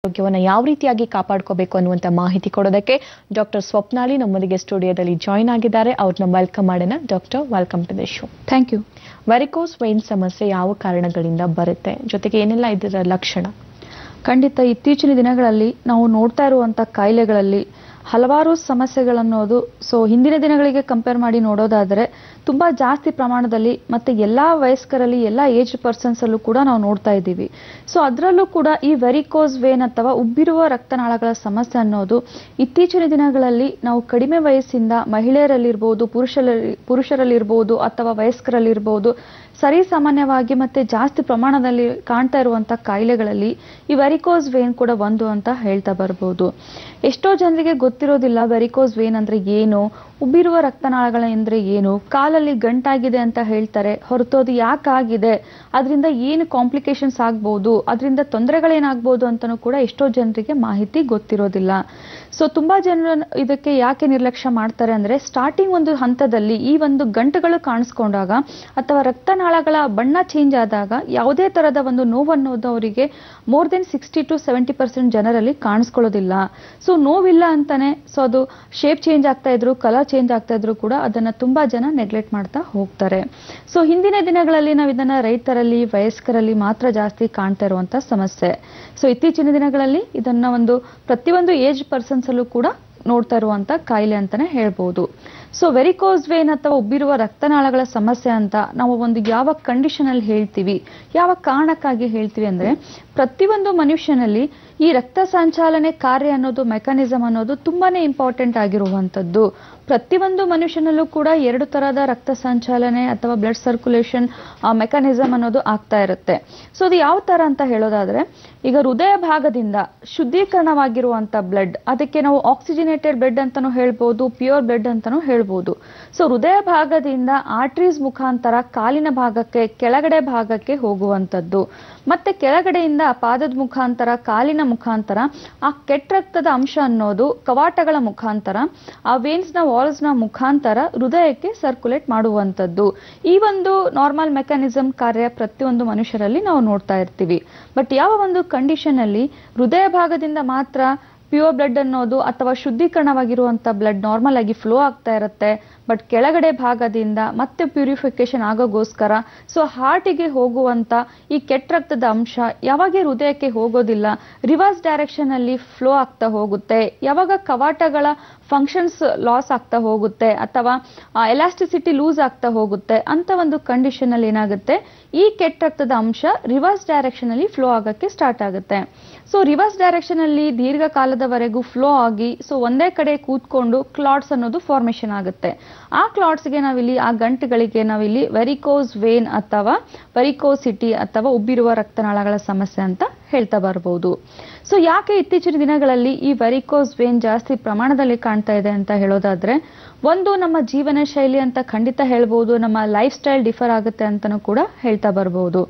ಆರೋಗ್ಯವನ್ನು ಯಾವ ರೀತಿಯಾಗಿ ಕಾಪಾಡ್ಕೋಬೇಕು ಅನ್ನುವಂಥ ಮಾಹಿತಿ ಕೊಡೋದಕ್ಕೆ ಡಾಕ್ಟರ್ ಸ್ವಪ್ನಾಲಿ ನಮ್ಮೊಂದಿಗೆ ಸ್ಟುಡಿಯೋದಲ್ಲಿ ಜಾಯ್ನ್ ಆಗಿದ್ದಾರೆ ಅವ್ರನ್ನ ವೆಲ್ಕಮ್ ಮಾಡೋಣ doctor welcome to the show thank you varicose vein ಸಮಸ್ಯೆ ಯಾವ ಕಾರಣಗಳಿಂದ ಬರುತ್ತೆ ಜೊತೆಗೆ ಏನೆಲ್ಲ ಇದರ ಲಕ್ಷಣ ಖಂಡಿತ ಇತ್ತೀಚಿನ ದಿನಗಳಲ್ಲಿ ನಾವು ನೋಡ್ತಾ ಇರುವಂಥ ಕಾಯಿಲೆಗಳಲ್ಲಿ ಹಲವಾರು ಸಮಸ್ಯೆಗಳನ್ನೋದು ಸೊ ಹಿಂದಿನ ದಿನಗಳಿಗೆ ಕಂಪೇರ್ ಮಾಡಿ ನೋಡೋದಾದರೆ ತುಂಬ ಜಾಸ್ತಿ ಪ್ರಮಾಣದಲ್ಲಿ ಮತ್ತು ಎಲ್ಲ ವಯಸ್ಕರಲ್ಲಿ ಎಲ್ಲ ಏಜ್ ಪರ್ಸನ್ಸಲ್ಲೂ ಕೂಡ ನಾವು ನೋಡ್ತಾ ಇದ್ದೀವಿ ಸೊ ಅದರಲ್ಲೂ ಕೂಡ ಈ ವೆರಿಕೋಸ್ ವೇನ್ ಅಥವಾ ಉಬ್ಬಿರುವ ರಕ್ತನಾಳಗಳ ಸಮಸ್ಯೆ ಅನ್ನೋದು ಇತ್ತೀಚಿನ ದಿನಗಳಲ್ಲಿ ನಾವು ಕಡಿಮೆ ವಯಸ್ಸಿಂದ ಮಹಿಳೆಯರಲ್ಲಿರ್ಬೋದು ಪುರುಷರಲ್ಲಿ ಪುರುಷರಲ್ಲಿರ್ಬೋದು ಅಥವಾ ವಯಸ್ಕರಲ್ಲಿರ್ಬೋದು ಸರಿ ಸಾಮಾನ್ಯವಾಗಿ ಮತ್ತೆ ಜಾಸ್ತಿ ಪ್ರಮಾಣದಲ್ಲಿ ಕಾಣ್ತಾ ಇರುವಂಥ ಕಾಯಿಲೆಗಳಲ್ಲಿ ಈ ವೆರಿಕೋಸ್ ವೇನ್ ಕೂಡ ಒಂದು ಅಂತ ಹೇಳ್ತಾ ಬರ್ಬೋದು ಎಷ್ಟೋ ಜನರಿಗೆ ಗೊತ್ತಿರೋದಿಲ್ಲ ವೆರಿಕೋಸ್ ವೇನ್ ಅಂದ್ರೆ ಏನು ಉಬ್ಬಿರುವ ರಕ್ತನಾಳಗಳ ಅಂದ್ರೆ ಏನು ಕಾಲಲ್ಲಿ ಗಂಟಾಗಿದೆ ಅಂತ ಹೇಳ್ತಾರೆ ಹೊರತು ಅದು ಯಾಕಾಗಿದೆ ಅದರಿಂದ ಏನು ಕಾಂಪ್ಲಿಕೇಶನ್ಸ್ ಆಗ್ಬೋದು ಅದರಿಂದ ತೊಂದರೆಗಳೇನಾಗ್ಬೋದು ಅಂತಲೂ ಕೂಡ ಎಷ್ಟೋ ಜನರಿಗೆ ಮಾಹಿತಿ ಗೊತ್ತಿರೋದಿಲ್ಲ ಸೊ ತುಂಬಾ ಜನರು ಇದಕ್ಕೆ ಯಾಕೆ ನಿರ್ಲಕ್ಷ್ಯ ಮಾಡ್ತಾರೆ ಅಂದ್ರೆ ಸ್ಟಾರ್ಟಿಂಗ್ ಒಂದು ಹಂತದಲ್ಲಿ ಈ ಒಂದು ಗಂಟುಗಳು ಕಾಣಿಸ್ಕೊಂಡಾಗ ಅಥವಾ ರಕ್ತನಾಳಗಳ ಬಣ್ಣ ಚೇಂಜ್ ಆದಾಗ ಯಾವುದೇ ತರದ ಒಂದು ನೋವನ್ನೋದು ಅವರಿಗೆ more than sixty to seventy percent ಜನರಲ್ಲಿ ಕಾಣಿಸ್ಕೊಳ್ಳೋದಿಲ್ಲ ಸೊ ನೋವಿಲ್ಲ ಅಂತಾನೆ ಸೊ ಅದು ಶೇಪ್ ಚೇಂಜ್ ಆಗ್ತಾ ಇದ್ರು ಕಲರ್ ಚೇಂಜ್ ಆಗ್ತಾ ಇದ್ರು ಕೂಡ ಅದನ್ನ ತುಂಬಾ ಜನ ನೆಗ್ಲೆಕ್ಟ್ ಮಾಡ್ತಾ ಹೋಗ್ತಾರೆ ಸೊ ಹಿಂದಿನ ದಿನಗಳಲ್ಲಿ ನಾವು ಇದನ್ನ ರೈತರಲ್ಲಿ ವಯಸ್ಕರಲ್ಲಿ ಮಾತ್ರ ಜಾಸ್ತಿ ಕಾಣ್ತಾ ಇರುವಂತ ಸಮಸ್ಯೆ ಸೊ ಇತ್ತೀಚಿನ ದಿನಗಳಲ್ಲಿ ಇದನ್ನ ಒಂದು ಪ್ರತಿಯೊಂದು ಏಜ್ ಪರ್ಸನ್ಸ್ ಅಲ್ಲೂ ಕೂಡ ನೋಡ್ತಾ ಇರುವಂತ ಕಾಯಿಲೆ ಅಂತಾನೆ ಹೇಳ್ಬೋದು ಸೊ ವೆರಿಕೋಸ್ ವೇನ್ ಅಥವಾ ಉಬ್ಬಿರುವ ರಕ್ತನಾಳಗಳ ಸಮಸ್ಯೆ ಅಂತ ನಾವು ಒಂದು ಯಾವ ಕಂಡೀಷನ್ ಅಲ್ಲಿ ಹೇಳ್ತೀವಿ ಯಾವ ಕಾರಣಕ್ಕಾಗಿ ಹೇಳ್ತೀವಿ ಅಂದ್ರೆ ಪ್ರತಿಯೊಂದು ಮನುಷ್ಯನಲ್ಲಿ ಈ ರಕ್ತ ಸಂಚಾಲನೆ ಕಾರ್ಯ ಅನ್ನೋದು ಮೆಕ್ಯಾನಿಸಮ್ ಅನ್ನೋದು ತುಂಬಾನೇ ಇಂಪಾರ್ಟೆಂಟ್ ಆಗಿರುವಂತದ್ದು ಪ್ರತಿಯೊಂದು ಮನುಷ್ಯನಲ್ಲೂ ಕೂಡ ಎರಡು ತರಹದ ರಕ್ತ ಸಂಚಾಲನೆ ಅಥವಾ ಬ್ಲಡ್ ಸರ್ಕ್ಯುಲೇಷನ್ ಮೆಕ್ಯಾನಿಸಮ್ ಅನ್ನೋದು ಆಗ್ತಾ ಇರುತ್ತೆ ಸೊ ಅದು ಯಾವ ತರ ಅಂತ ಹೇಳೋದಾದ್ರೆ ಈಗ ಹೃದಯ ಭಾಗದಿಂದ ಶುದ್ಧೀಕರಣವಾಗಿರುವಂತ ಬ್ಲಡ್ ಅದಕ್ಕೆ ನಾವು ಆಕ್ಸಿಜಿನೇಟೆಡ್ ಬ್ಲಡ್ ಅಂತಾನೂ ಹೇಳ್ಬೋದು ಪ್ಯೂರ್ ಬ್ಲಡ್ ಅಂತಾನೂ ಹೇಳ್ಬೋದು ಸೊ ಹೃದಯ ಭಾಗದಿಂದ ಆರ್ಟ್ರೀಸ್ ಮುಖಾಂತರ ಕಾಲಿನ ಭಾಗಕ್ಕೆ ಕೆಳಗಡೆ ಭಾಗಕ್ಕೆ ಹೋಗುವಂತದ್ದು ಮತ್ತೆ ಕೆಳಗಡೆಯಿಂದ ಪಾದದ ಮುಖಾಂತರ ಕಾಲಿನ ಮುಖಾಂತರ ಆ ಕೆಟ್ಟ ರಕ್ತದ ಅಂಶ ಅನ್ನೋದು ಕವಾಟಗಳ ಮುಖಾಂತರ ಆ ವೇನ್ಸ್ ನ ವಾಲ್ಸ್ ನ ಮುಖಾಂತರ ಹೃದಯಕ್ಕೆ ಸರ್ಕ್ಯುಲೇಟ್ ಮಾಡುವಂತದ್ದು ಈ ಒಂದು ನಾರ್ಮಲ್ ಮೆಕ್ಯಾನಿಸಮ್ ಕಾರ್ಯ ಪ್ರತಿಯೊಂದು ಮನುಷ್ಯರಲ್ಲಿ ನಾವು ನೋಡ್ತಾ ಇರ್ತೀವಿ ಬಟ್ ಯಾವ ಒಂದು ಕಂಡೀಷನ್ ಅಲ್ಲಿ ಹೃದಯ ಭಾಗದಿಂದ ಮಾತ್ರ ಪ್ಯೂರ್ ಬ್ಲಡ್ ಅನ್ನೋದು ಅಥವಾ ಶುದ್ಧೀಕರಣವಾಗಿರುವಂತ ಬ್ಲಡ್ ನಾರ್ಮಲ್ ಆಗಿ ಫ್ಲೋ ಆಗ್ತಾ ಇರುತ್ತೆ ಬಟ್ ಕೆಳಗಡೆ ಭಾಗದಿಂದ ಮತ್ತೆ ಪ್ಯೂರಿಫಿಕೇಶನ್ ಆಗೋಗೋಸ್ಕರ ಸೊ ಹಾರ್ಟಿಗೆ ಹೋಗುವಂತ ಈ ಕೆಟ್ಟ ರಕ್ತದ ಅಂಶ ಯಾವಾಗ ಹೃದಯಕ್ಕೆ ಹೋಗೋದಿಲ್ಲ ರಿವರ್ಸ್ ಡೈರೆಕ್ಷನ್ ಅಲ್ಲಿ ಫ್ಲೋ ಆಗ್ತಾ ಹೋಗುತ್ತೆ ಯಾವಾಗ ಕವಾಟಗಳ ಫಂಕ್ಷನ್ಸ್ ಲಾಸ್ ಆಗ್ತಾ ಹೋಗುತ್ತೆ ಅಥವಾ ಎಲಾಸ್ಟಿಸಿಟಿ ಲೂಸ್ ಆಗ್ತಾ ಹೋಗುತ್ತೆ ಅಂತ ಒಂದು ಕಂಡೀಷನ್ ಅಲ್ಲಿ ಏನಾಗುತ್ತೆ ಈ ಕೆಟ್ಟ ರಕ್ತದ ಅಂಶ ರಿವರ್ಸ್ ಡೈರೆಕ್ಷನ್ ಅಲ್ಲಿ ಫ್ಲೋ ಆಗಕ್ಕೆ ಸ್ಟಾರ್ಟ್ ಆಗುತ್ತೆ ಸೊ ರಿವರ್ಸ್ ಡೈರೆಕ್ಷನ್ ಅಲ್ಲಿ ದೀರ್ಘಕಾಲದವರೆಗೂ ಫ್ಲೋ ಆಗಿ ಸೊ ಒಂದೇ ಕಡೆ ಕೂತ್ಕೊಂಡು ಕ್ಲಾಟ್ಸ್ ಅನ್ನೋದು ಫಾರ್ಮೇಶನ್ ಆಗುತ್ತೆ ಆ ಕ್ಲಾಟ್ಸ್ಗೆ ನಾವಿಲ್ಲಿ ಆ ಗಂಟುಗಳಿಗೆ ನಾವಿಲ್ಲಿ ವೆರಿಕೋಸ್ ವೇನ್ ಅಥವಾ ವೆರಿಕೋಸಿಟಿ ಅಥವಾ ಉಬ್ಬಿರುವ ರಕ್ತನಾಳಗಳ ಸಮಸ್ಯೆ ಅಂತ ಹೇಳ್ತಾ ಬರಬಹುದು ಸೊ ಯಾಕೆ ಇತ್ತೀಚಿನ ದಿನಗಳಲ್ಲಿ ಈ ವೆರಿಕೋಸ್ ವೇನ್ ಜಾಸ್ತಿ ಪ್ರಮಾಣದಲ್ಲಿ ಕಾಣ್ತಾ ಇದೆ ಅಂತ ಹೇಳೋದಾದ್ರೆ ಒಂದು ನಮ್ಮ ಜೀವನ ಶೈಲಿ ಅಂತ ಖಂಡಿತ ಹೇಳ್ಬೋದು ನಮ್ಮ ಲೈಫ್ ಸ್ಟೈಲ್ ಡಿಫರ್ ಆಗುತ್ತೆ ಅಂತಲೂ ಕೂಡ ಹೇಳ್ತಾ ಬರ್ಬೋದು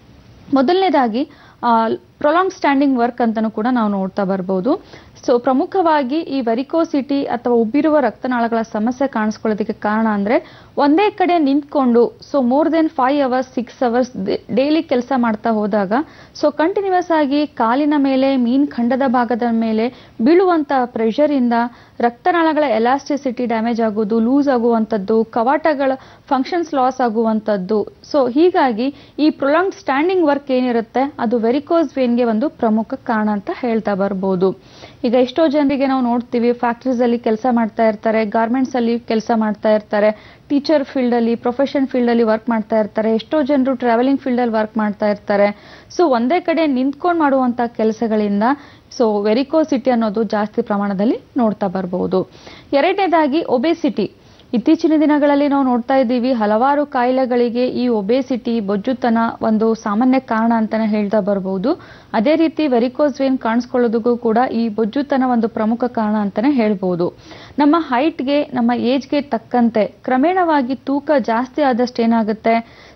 ಮೊದಲನೇದಾಗಿ ಪ್ರೊಲಾಂಗ್ ಸ್ಟ್ಯಾಂಡಿಂಗ್ ವರ್ಕ್ ಅಂತಾನೂ ಕೂಡ ನಾವು ನೋಡ್ತಾ ಬರ್ಬೋದು ಸೊ ಪ್ರಮುಖವಾಗಿ ಈ ವೆರಿಕೋಸಿಟಿ ಅಥವಾ ಉಬ್ಬಿರುವ ರಕ್ತನಾಳಗಳ ಸಮಸ್ಯೆ ಕಾಣಿಸ್ಕೊಳ್ಳೋದಕ್ಕೆ ಕಾರಣ ಅಂದ್ರೆ ಒಂದೇ ಕಡೆ ನಿಂತ್ಕೊಂಡು so more than five hours six hours daily ಕೆಲಸ ಮಾಡ್ತಾ ಹೋದಾಗ ಸೊ ಕಂಟಿನ್ಯೂಸ್ ಆಗಿ ಕಾಲಿನ ಮೇಲೆ ಮೀನ್ ಖಂಡದ ಭಾಗದ ಮೇಲೆ ಬೀಳುವಂತ ಪ್ರೆಷರ್ ಇಂದ ರಕ್ತನಾಳಗಳ ಎಲಾಸ್ಟಿಸಿಟಿ ಡ್ಯಾಮೇಜ್ ಆಗೋದು ಲೂಸ್ ಆಗುವಂಥದ್ದು ಕವಾಟಗಳ ಫಂಕ್ಷನ್ಸ್ ಲಾಸ್ ಆಗುವಂಥದ್ದು ಸೊ ಹೀಗಾಗಿ ಈ ಪ್ರೊಲಾಂಗ್ ಸ್ಟ್ಯಾಂಡಿಂಗ್ ವರ್ಕ್ ಏನಿರುತ್ತೆ ಅದು ವೆರಿಕೋಸ್ ವೇನ್ಗೆ ಒಂದು ಪ್ರಮುಖ ಕಾರಣ ಅಂತ ಹೇಳ್ತಾ ಬರ್ಬೋದು ಈಗ ಎಷ್ಟೋ ಜನರಿಗೆ ನಾವು ನೋಡ್ತೀವಿ ಫ್ಯಾಕ್ಟ್ರೀಸ್ ಅಲ್ಲಿ ಕೆಲಸ ಮಾಡ್ತಾ ಇರ್ತಾರೆ ಗಾರ್ಮೆಂಟ್ಸ್ ಅಲ್ಲಿ ಕೆಲಸ ಮಾಡ್ತಾ ಇರ್ತಾರೆ ಟೀಚರ್ ಫೀಲ್ಡ್ ಅಲ್ಲಿ ಪ್ರೊಫೆಷನ್ ಫೀಲ್ಡ್ ಅಲ್ಲಿ ವರ್ಕ್ ಮಾಡ್ತಾ ಇರ್ತಾರೆ ಎಷ್ಟೋ ಜನರು ಟ್ರಾವೆಲಿಂಗ್ ಫೀಲ್ಡ್ ಅಲ್ಲಿ ವರ್ಕ್ ಮಾಡ್ತಾ ಇರ್ತಾರೆ ಸೊ ಒಂದೇ ಕಡೆ ನಿಂತ್ಕೊಂಡು ಮಾಡುವಂತ ಕೆಲಸಗಳಿಂದ ಸೊ ವೆರಿಕೋಸಿಟಿ ಅನ್ನೋದು ಜಾಸ್ತಿ ಪ್ರಮಾಣದಲ್ಲಿ ನೋಡ್ತಾ ಬರಬಹುದು ಎರಡನೇದಾಗಿ ಒಬೆಸಿಟಿ ಇತ್ತೀಚಿನ ದಿನಗಳಲ್ಲಿ ನಾವು ನೋಡ್ತಾ ಇದ್ದೀವಿ ಹಲವಾರು ಕಾಯಿಲೆಗಳಿಗೆ ಈ ಒಬೆಸಿಟಿ ಬೊಜ್ಜುತನ ಒಂದು ಸಾಮಾನ್ಯ ಕಾರಣ ಅಂತಾನೆ ಹೇಳ್ತಾ ಬರಬಹುದು ಅದೇ ರೀತಿ ವೆರಿಕೋಸ್ ವೇನ್ ಕಾಣಿಸ್ಕೊಳ್ಳೋದಕ್ಕೂ ಕೂಡ ಈ ಬೊಜ್ಜುತನ ಒಂದು ಪ್ರಮುಖ ಕಾರಣ ಅಂತಾನೆ ಹೇಳ್ಬೋದು ನಮ್ಮ ಹೈಟ್ಗೆ ನಮ್ಮ ಏಜ್ಗೆ ತಕ್ಕಂತೆ ಕ್ರಮೇಣವಾಗಿ ತೂಕ ಜಾಸ್ತಿ ಆದಷ್ಟು ಏನಾಗುತ್ತೆ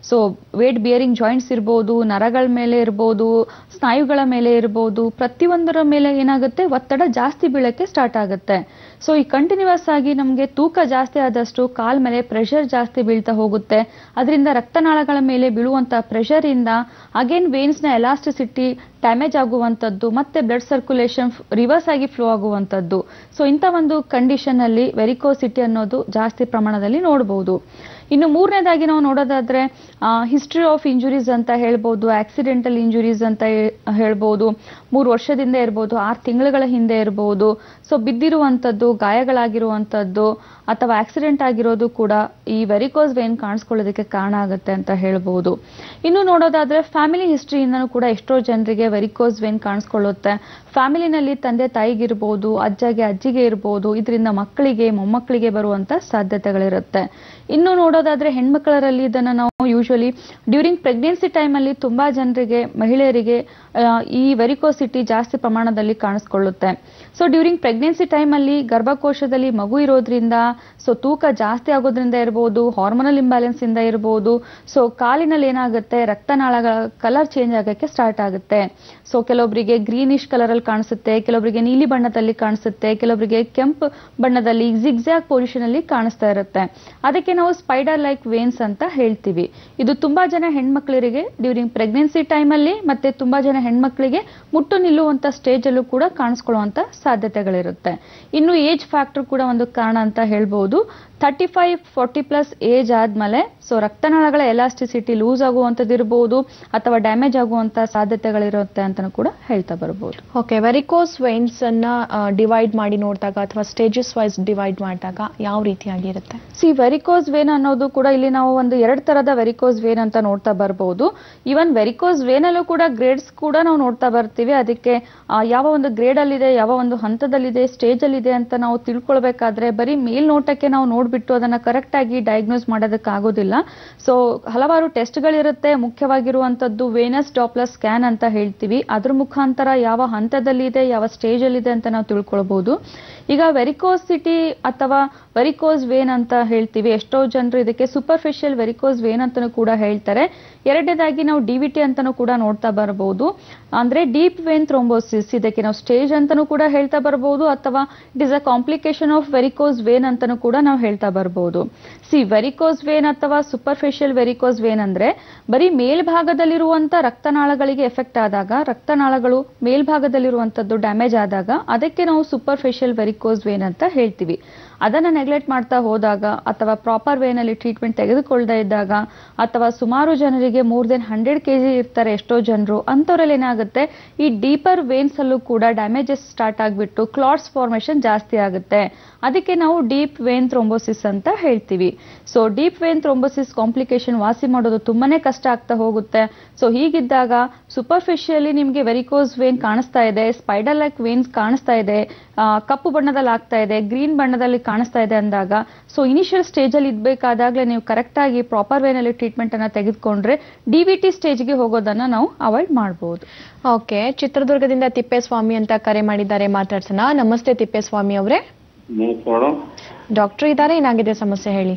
ಸೊ ವೇಟ್ ಬಿಯರಿಂಗ್ ಜಾಯಿಂಟ್ಸ್ ಇರ್ಬೋದು ನರಗಳ ಮೇಲೆ ಇರ್ಬೋದು ಸ್ನಾಯುಗಳ ಮೇಲೆ ಇರ್ಬೋದು ಪ್ರತಿಯೊಂದರ ಮೇಲೆ ಏನಾಗುತ್ತೆ ಒತ್ತಡ ಜಾಸ್ತಿ ಬೀಳಕ್ಕೆ ಸ್ಟಾರ್ಟ್ ಆಗುತ್ತೆ ಸೊ ಈ ಕಂಟಿನ್ಯೂಸ್ ಆಗಿ ನಮಗೆ ತೂಕ ಜಾಸ್ತಿ ಆದಷ್ಟು ಕಾಲ್ ಮೇಲೆ ಪ್ರೆಷರ್ ಜಾಸ್ತಿ ಬೀಳ್ತಾ ಹೋಗುತ್ತೆ ಅದರಿಂದ ರಕ್ತನಾಳಗಳ ಮೇಲೆ ಬೀಳುವಂತ ಪ್ರೆಷರ್ ಇಂದ ಅಗೇನ್ ವೇನ್ಸ್ ನ ಎಲಾಸ್ಟಿಸಿಟಿ ಡ್ಯಾಮೇಜ್ ಆಗುವಂತದ್ದು ಮತ್ತೆ ಬ್ಲಡ್ ಸರ್ಕ್ಯುಲೇಷನ್ ರಿವರ್ಸ್ ಆಗಿ ಫ್ಲೋ ಆಗುವಂತದ್ದು ಸೊ ಇಂಥ ಒಂದು ಕಂಡೀಷನ್ ಅಲ್ಲಿ ವೆರಿಕೋಸಿಟಿ ಅನ್ನೋದು ಜಾಸ್ತಿ ಪ್ರಮಾಣದಲ್ಲಿ ನೋಡಬಹುದು ಇನ್ನು ಮೂರನೇದಾಗಿ ನಾವು ನೋಡೋದಾದ್ರೆ ಹಿಸ್ಟ್ರಿ ಆಫ್ ಇಂಜುರೀಸ್ ಅಂತ ಹೇಳ್ಬೋದು ಆಕ್ಸಿಡೆಂಟಲ್ ಇಂಜುರೀಸ್ ಅಂತ ಹೇ- ಹೇಳ್ಬೋದು ಮೂರು ವರ್ಷದಿಂದ ಇರ್ಬೋದು ಆರು ತಿಂಗಳುಗಳ ಹಿಂದೆ ಇರ್ಬೋದು ಸೊ ಬಿದ್ದಿರುವಂತದ್ದು ಗಾಯಗಳಾಗಿರುವಂತದ್ದು ಅಥವಾ ಆಕ್ಸಿಡೆಂಟ್ ಆಗಿರೋದು ಕೂಡ ಈ ವೆರಿಕೋಸ್ ವೇನ್ ಕಾಣಿಸ್ಕೊಳ್ಳೋದಕ್ಕೆ ಕಾರಣ ಆಗುತ್ತೆ ಅಂತ ಹೇಳ್ಬೋದು ಇನ್ನು ನೋಡೋದಾದ್ರೆ ಫ್ಯಾಮಿಲಿ ಹಿಸ್ಟ್ರಿಯಿಂದನೂ ಕೂಡ ಎಷ್ಟೋ ಜನರಿಗೆ ವೆರಿಕೋಸ್ ವೇನ್ ಕಾಣಿಸ್ಕೊಳ್ಳುತ್ತೆ ಫ್ಯಾಮಿಲಿನಲ್ಲಿ ತಂದೆ ತಾಯಿಗಿರ್ಬೋದು ಅಜ್ಜಗೆ ಅಜ್ಜಿಗೆ ಇರ್ಬೋದು ಇದರಿಂದ ಮಕ್ಕಳಿಗೆ ಮೊಮ್ಮಕ್ಕಳಿಗೆ ಬರುವಂತ ಸಾಧ್ಯತೆಗಳಿರುತ್ತೆ ಇನ್ನು ನೋಡೋದಾದ್ರೆ ಹೆಣ್ಮಕ್ಳರಲ್ಲಿ ಇದನ್ನ ನಾವು ಯೂಶುವಲಿ ಡ್ಯೂರಿಂಗ್ ಪ್ರೆಗ್ನೆನ್ಸಿ ಟೈಮಲ್ಲಿ ತುಂಬಾ ಜನರಿಗೆ ಮಹಿಳೆಯರಿಗೆ ಆ, ಈ ವೆರಿಕೋಸಿಟಿ ಜಾಸ್ತಿ ಪ್ರಮಾಣದಲ್ಲಿ ಕಾಣಿಸ್ಕೊಳ್ಳುತ್ತೆ ಸೊ ಡ್ಯೂರಿಂಗ್ ಪ್ರೆಗ್ನೆನ್ಸಿ ಟೈಮಲ್ಲಿ ಗರ್ಭಕೋಶದಲ್ಲಿ ಮಗು ಇರೋದ್ರಿಂದ ಸೊ ತೂಕ ಜಾಸ್ತಿ ಆಗೋದ್ರಿಂದ ಇರ್ಬೋದು ಹಾರ್ಮೋನಲ್ ಇಂಬ್ಯಾಲೆನ್ಸ್ ಇಂದ ಇರ್ಬೋದು ಸೊ ಕಾಲಿನಲ್ಲಿ ಏನಾಗುತ್ತೆ ರಕ್ತನಾಳಗಳ ಕಲರ್ ಚೇಂಜ್ ಆಗಕ್ಕೆ ಸ್ಟಾರ್ಟ್ ಆಗುತ್ತೆ ಸೊ ಕೆಲವೊಬ್ಬರಿಗೆ ಗ್ರೀನಿಶ್ ಕಲರ್ ಅಲ್ಲಿ ಕಾಣಿಸುತ್ತೆ ಕೆಲವೊಬ್ಬರಿಗೆ ನೀಲಿ ಬಣ್ಣದಲ್ಲಿ ಕಾಣಿಸುತ್ತೆ ಕೆಲವೊಬ್ಬರಿಗೆ ಕೆಂಪು ಬಣ್ಣದಲ್ಲಿ ಜಿಗ್ಜಾಗ್ ಪೊಸಿಷನ್ ಅಲ್ಲಿ ಕಾಣಿಸ್ತಾ ಇರುತ್ತೆ ಅದಕ್ಕೆ ನಾವು ಸ್ಪೈಡರ್ ಲೈಕ್ ವೇನ್ಸ್ ಅಂತ ಹೇಳ್ತೀವಿ ಇದು ತುಂಬಾ ಜನ ಹೆಣ್ಮಕ್ಳರಿಗೆ ಡ್ಯೂರಿಂಗ್ ಪ್ರೆಗ್ನೆನ್ಸಿ ಟೈಮಲ್ಲಿ ಮತ್ತೆ ತುಂಬಾ ಜನ ಹೆಣ್ಮಕ್ಳಿಗೆ ಮುಟ್ಟು ನಿಲ್ಲುವಂತ ಸ್ಟೇಜ್ ಅಲ್ಲೂ ಕೂಡ ಕಾಣಿಸ್ಕೊಳ್ಳುವಂತ ಸಾಧ್ಯತೆಗಳಿರುತ್ತೆ ಇನ್ನು ಏಜ್ ಫ್ಯಾಕ್ಟರ್ ಕೂಡ ಒಂದು ಕಾರಣ ಅಂತ ಹೇಳ್ಬೋದು thirty five forty plus age ಆದ್ಮೇಲೆ ಸೊ ರಕ್ತನಾಳಗಳ ಎಲಾಸ್ಟಿಸಿಟಿ ಲೂಸ್ ಆಗುವಂಥದ್ದು ಇರ್ಬೋದು ಅಥವಾ ಡ್ಯಾಮೇಜ್ ಆಗುವಂತ ಸಾಧ್ಯತೆಗಳಿರುತ್ತೆ ಅಂತ ಕೂಡ ಹೇಳ್ತಾ ಬರ್ಬೋದು ಓಕೆ ವೆರಿಕೋಸ್ ವೈನ್ಸ್ ಅನ್ನ ಡಿವೈಡ್ ಮಾಡಿ ನೋಡಿದಾಗ ಅಥವಾ ಸ್ಟೇಜಸ್ ವೈಸ್ ಡಿವೈಡ್ ಮಾಡಿದಾಗ ಯಾವ ರೀತಿಯಾಗಿರುತ್ತೆ ಸಿ ವೆರಿಕೋಸ್ ವೇನ್ ಅನ್ನೋದು ಕೂಡ ಇಲ್ಲಿ ನಾವು ಒಂದು ಎರಡು ತರದ ವೆರಿಕೋಸ್ ವೇನ್ ಅಂತ ನೋಡ್ತಾ ಬರ್ಬೋದು ಈವನ್ ವೆರಿಕೋಸ್ ವೇನ್ ಅಲ್ಲೂ ಕೂಡ ಗ್ರೇಡ್ಸ್ ಕೂಡ ನಾವು ನೋಡ್ತಾ ಬರ್ತೀವಿ ಅದಕ್ಕೆ ಆ, ಯಾವ ಒಂದು ಗ್ರೇಡ್ ಅಲ್ಲಿದೆ ಯಾವ ಒಂದು ಹಂತದಲ್ಲಿದೆ ಸ್ಟೇಜ್ ಅಲ್ಲಿದೆ ಅಂತ ನಾವು ತಿಳ್ಕೊಳ್ಬೇಕಾದ್ರೆ ಬರೀ ಮೇಲ್ನೋಟಕ್ಕೆ ನಾವು ನೋಡ್ಬಿಟ್ಟು ಅದನ್ನ ಕರೆಕ್ಟ್ ಆಗಿ ಡಯಾಗ್ನೋಸ್ ಮಾಡೋದಕ್ಕಾಗೋದಿಲ್ಲ ಸೊ ಹಲವಾರು ಟೆಸ್ಟ್ಗಳಿರುತ್ತೆ ಮುಖ್ಯವಾಗಿರುವಂತದ್ದು ವೇನಸ್ ಡಾಪ್ಲಸ್ ಸ್ಕ್ಯಾನ್ ಅಂತ ಹೇಳ್ತೀವಿ ಅದ್ರ ಮುಖಾಂತರ ಯಾವ ಹಂತದಲ್ಲಿದೆ ಯಾವ ಸ್ಟೇಜ್ ಅಲ್ಲಿದೆ ಅಂತ ನಾವು ತಿಳ್ಕೊಳ್ಬಹುದು ಈಗ ವೆರಿಕೋಸಿಟಿ ಅಥವಾ ವೆರಿಕೋಸ್ ವೇನ್ ಅಂತ ಹೇಳ್ತೀವಿ ಎಷ್ಟೋ ಜನರು ಇದಕ್ಕೆ ಸೂಪರ್ಫಿಷಿಯಲ್ ವೆರಿಕೋಸ್ ವೇನ್ ಅಂತಾನೂ ಕೂಡ ಹೇಳ್ತಾರೆ ಎರಡನೇದಾಗಿ ನಾವು ಡಿ ವಿ ಟಿ ಅಂತಾನೂ ಕೂಡ ನೋಡ್ತಾ ಬರಬಹುದು ಅಂದ್ರೆ ಡೀಪ್ ವೇನ್ ಥ್ರೋಂಬೋಸಿಸ್ ಇದಕ್ಕೆ ನಾವು ಸ್ಟೇಜ್ ಅಂತಾನೂ ಕೂಡ ಹೇಳ್ತಾ ಬರಬಹುದು ಅಥವಾ it is a complication of varicose vein ಅಂತಾನೂ ಕೂಡ ನಾವು ಹೇಳ್ತಾ ಬರಬಹುದು ಸಿ ವೆರಿಕೋಸ್ ವೇನ್ ಅಥವಾ ಸೂಪರ್ಫಿಷಿಯಲ್ ವೆರಿಕೋಸ್ ವೇನ್ ಅಂದ್ರೆ ಬರೀ ಮೇಲ್ಭಾಗದಲ್ಲಿರುವಂತ ರಕ್ತನಾಳಗಳಿಗೆ ಎಫೆಕ್ಟ್ ಆದಾಗ ರಕ್ತನಾಳಗಳು ಮೇಲ್ಭಾಗದಲ್ಲಿರುವಂತದ್ದು ಡ್ಯಾಮೇಜ್ ಆದಾಗ ಅದಕ್ಕೆ ನಾವು ಸೂಪರ್ಫಿಷಿಯಲ್ ವೆರಿಕೋಸ್ ವೇನ್ ಅಂತ ಹೇಳ್ತೀವಿ ಅದನ್ನ ನೆಗ್ಲೆಕ್ಟ್ ಮಾಡ್ತಾ ಹೋದಾಗ ಅಥವಾ ಪ್ರಾಪರ್ ವೇನಲ್ಲಿ ಟ್ರೀಟ್ಮೆಂಟ್ ತೆಗೆದುಕೊಳ್ಳದೆ ಇದ್ದಾಗ ಅಥವಾ ಸುಮಾರು ಜನರಿಗೆ ಮೋರ್ ದೆನ್ ಹಂಡ್ರೆಡ್ ಕೆಜಿ ಇರ್ತಾರೆ ಎಷ್ಟೋ ಜನರು ಅಂಥವ್ರಲ್ಲಿ ಏನಾಗುತ್ತೆ ಈ ಡೀಪರ್ ವೇನ್ಸ್ ಅಲ್ಲೂ ಕೂಡ ಡ್ಯಾಮೇಜಸ್ ಸ್ಟಾರ್ಟ್ ಆಗಿಬಿಟ್ಟು ಕ್ಲಾಟ್ಸ್ ಫಾರ್ಮೇಶನ್ ಜಾಸ್ತಿ ಆಗುತ್ತೆ ಅದಕ್ಕೆ ನಾವು ಡೀಪ್ ವೇನ್ ಥ್ರೋಂಬೋಸಿಸ್ ಅಂತ ಹೇಳ್ತೀವಿ so deep vein thrombosis complication ವಾಸಿ ಮಾಡೋದು ತುಂಬಾನೇ ಕಷ್ಟ ಆಗ್ತಾ ಹೋಗುತ್ತೆ ಸೊ ಹೀಗಿದ್ದಾಗ ಸೂಪರ್ಫಿಷಿಯಲಿ ನಿಮಗೆ ವೆರಿಕೋಸ್ ವೇನ್ ಕಾಣಿಸ್ತಾ ಇದೆ ಸ್ಪೈಡಲ್ ಲೈಕ್ ವೇನ್ಸ್ ಕಾಣಿಸ್ತಾ ಇದೆ ಆ, ಕಪ್ಪು ಬಣ್ಣದಲ್ಲಿ ಆಗ್ತಾ ಇದೆ ಗ್ರೀನ್ ಬಣ್ಣದಲ್ಲಿ ಕಾಣಿಸ್ತಾ ಇದೆ ಅಂದಾಗ ಸೊ ಇನಿಷಿಯಲ್ ಸ್ಟೇಜ್ ಅಲ್ಲಿ ಇದ್ಬೇಕಾದಾಗ್ಲೇ ನೀವು ಕರೆಕ್ಟ್ ಆಗಿ ಪ್ರಾಪರ್ ವೇನಲ್ಲಿ ಟ್ರೀಟ್ಮೆಂಟ್ ಅನ್ನ ತೆಗೆದುಕೊಂಡ್ರೆ ಡಿ ವಿ ಟಿ ಸ್ಟೇಜ್ಗೆ ಹೋಗೋದನ್ನ ನಾವು ಅವಾಯ್ಡ್ ಮಾಡಬಹುದು ಓಕೆ ಚಿತ್ರದುರ್ಗದಿಂದ ತಿಪ್ಪೇಸ್ವಾಮಿ ಅಂತ ಕರೆ ಮಾಡಿದ್ದಾರೆ ಮಾತಾಡ್ಸೋಣ ನಮಸ್ತೆ ತಿಪ್ಪೇಸ್ವಾಮಿ ಅವರೇ ನಮಸ್ತೆ ಮೇಡಮ್ ಡಾಕ್ಟರ್ ಇದ್ದಾರೆ ಏನಾಗಿದೆ ಸಮಸ್ಯೆ ಹೇಳಿ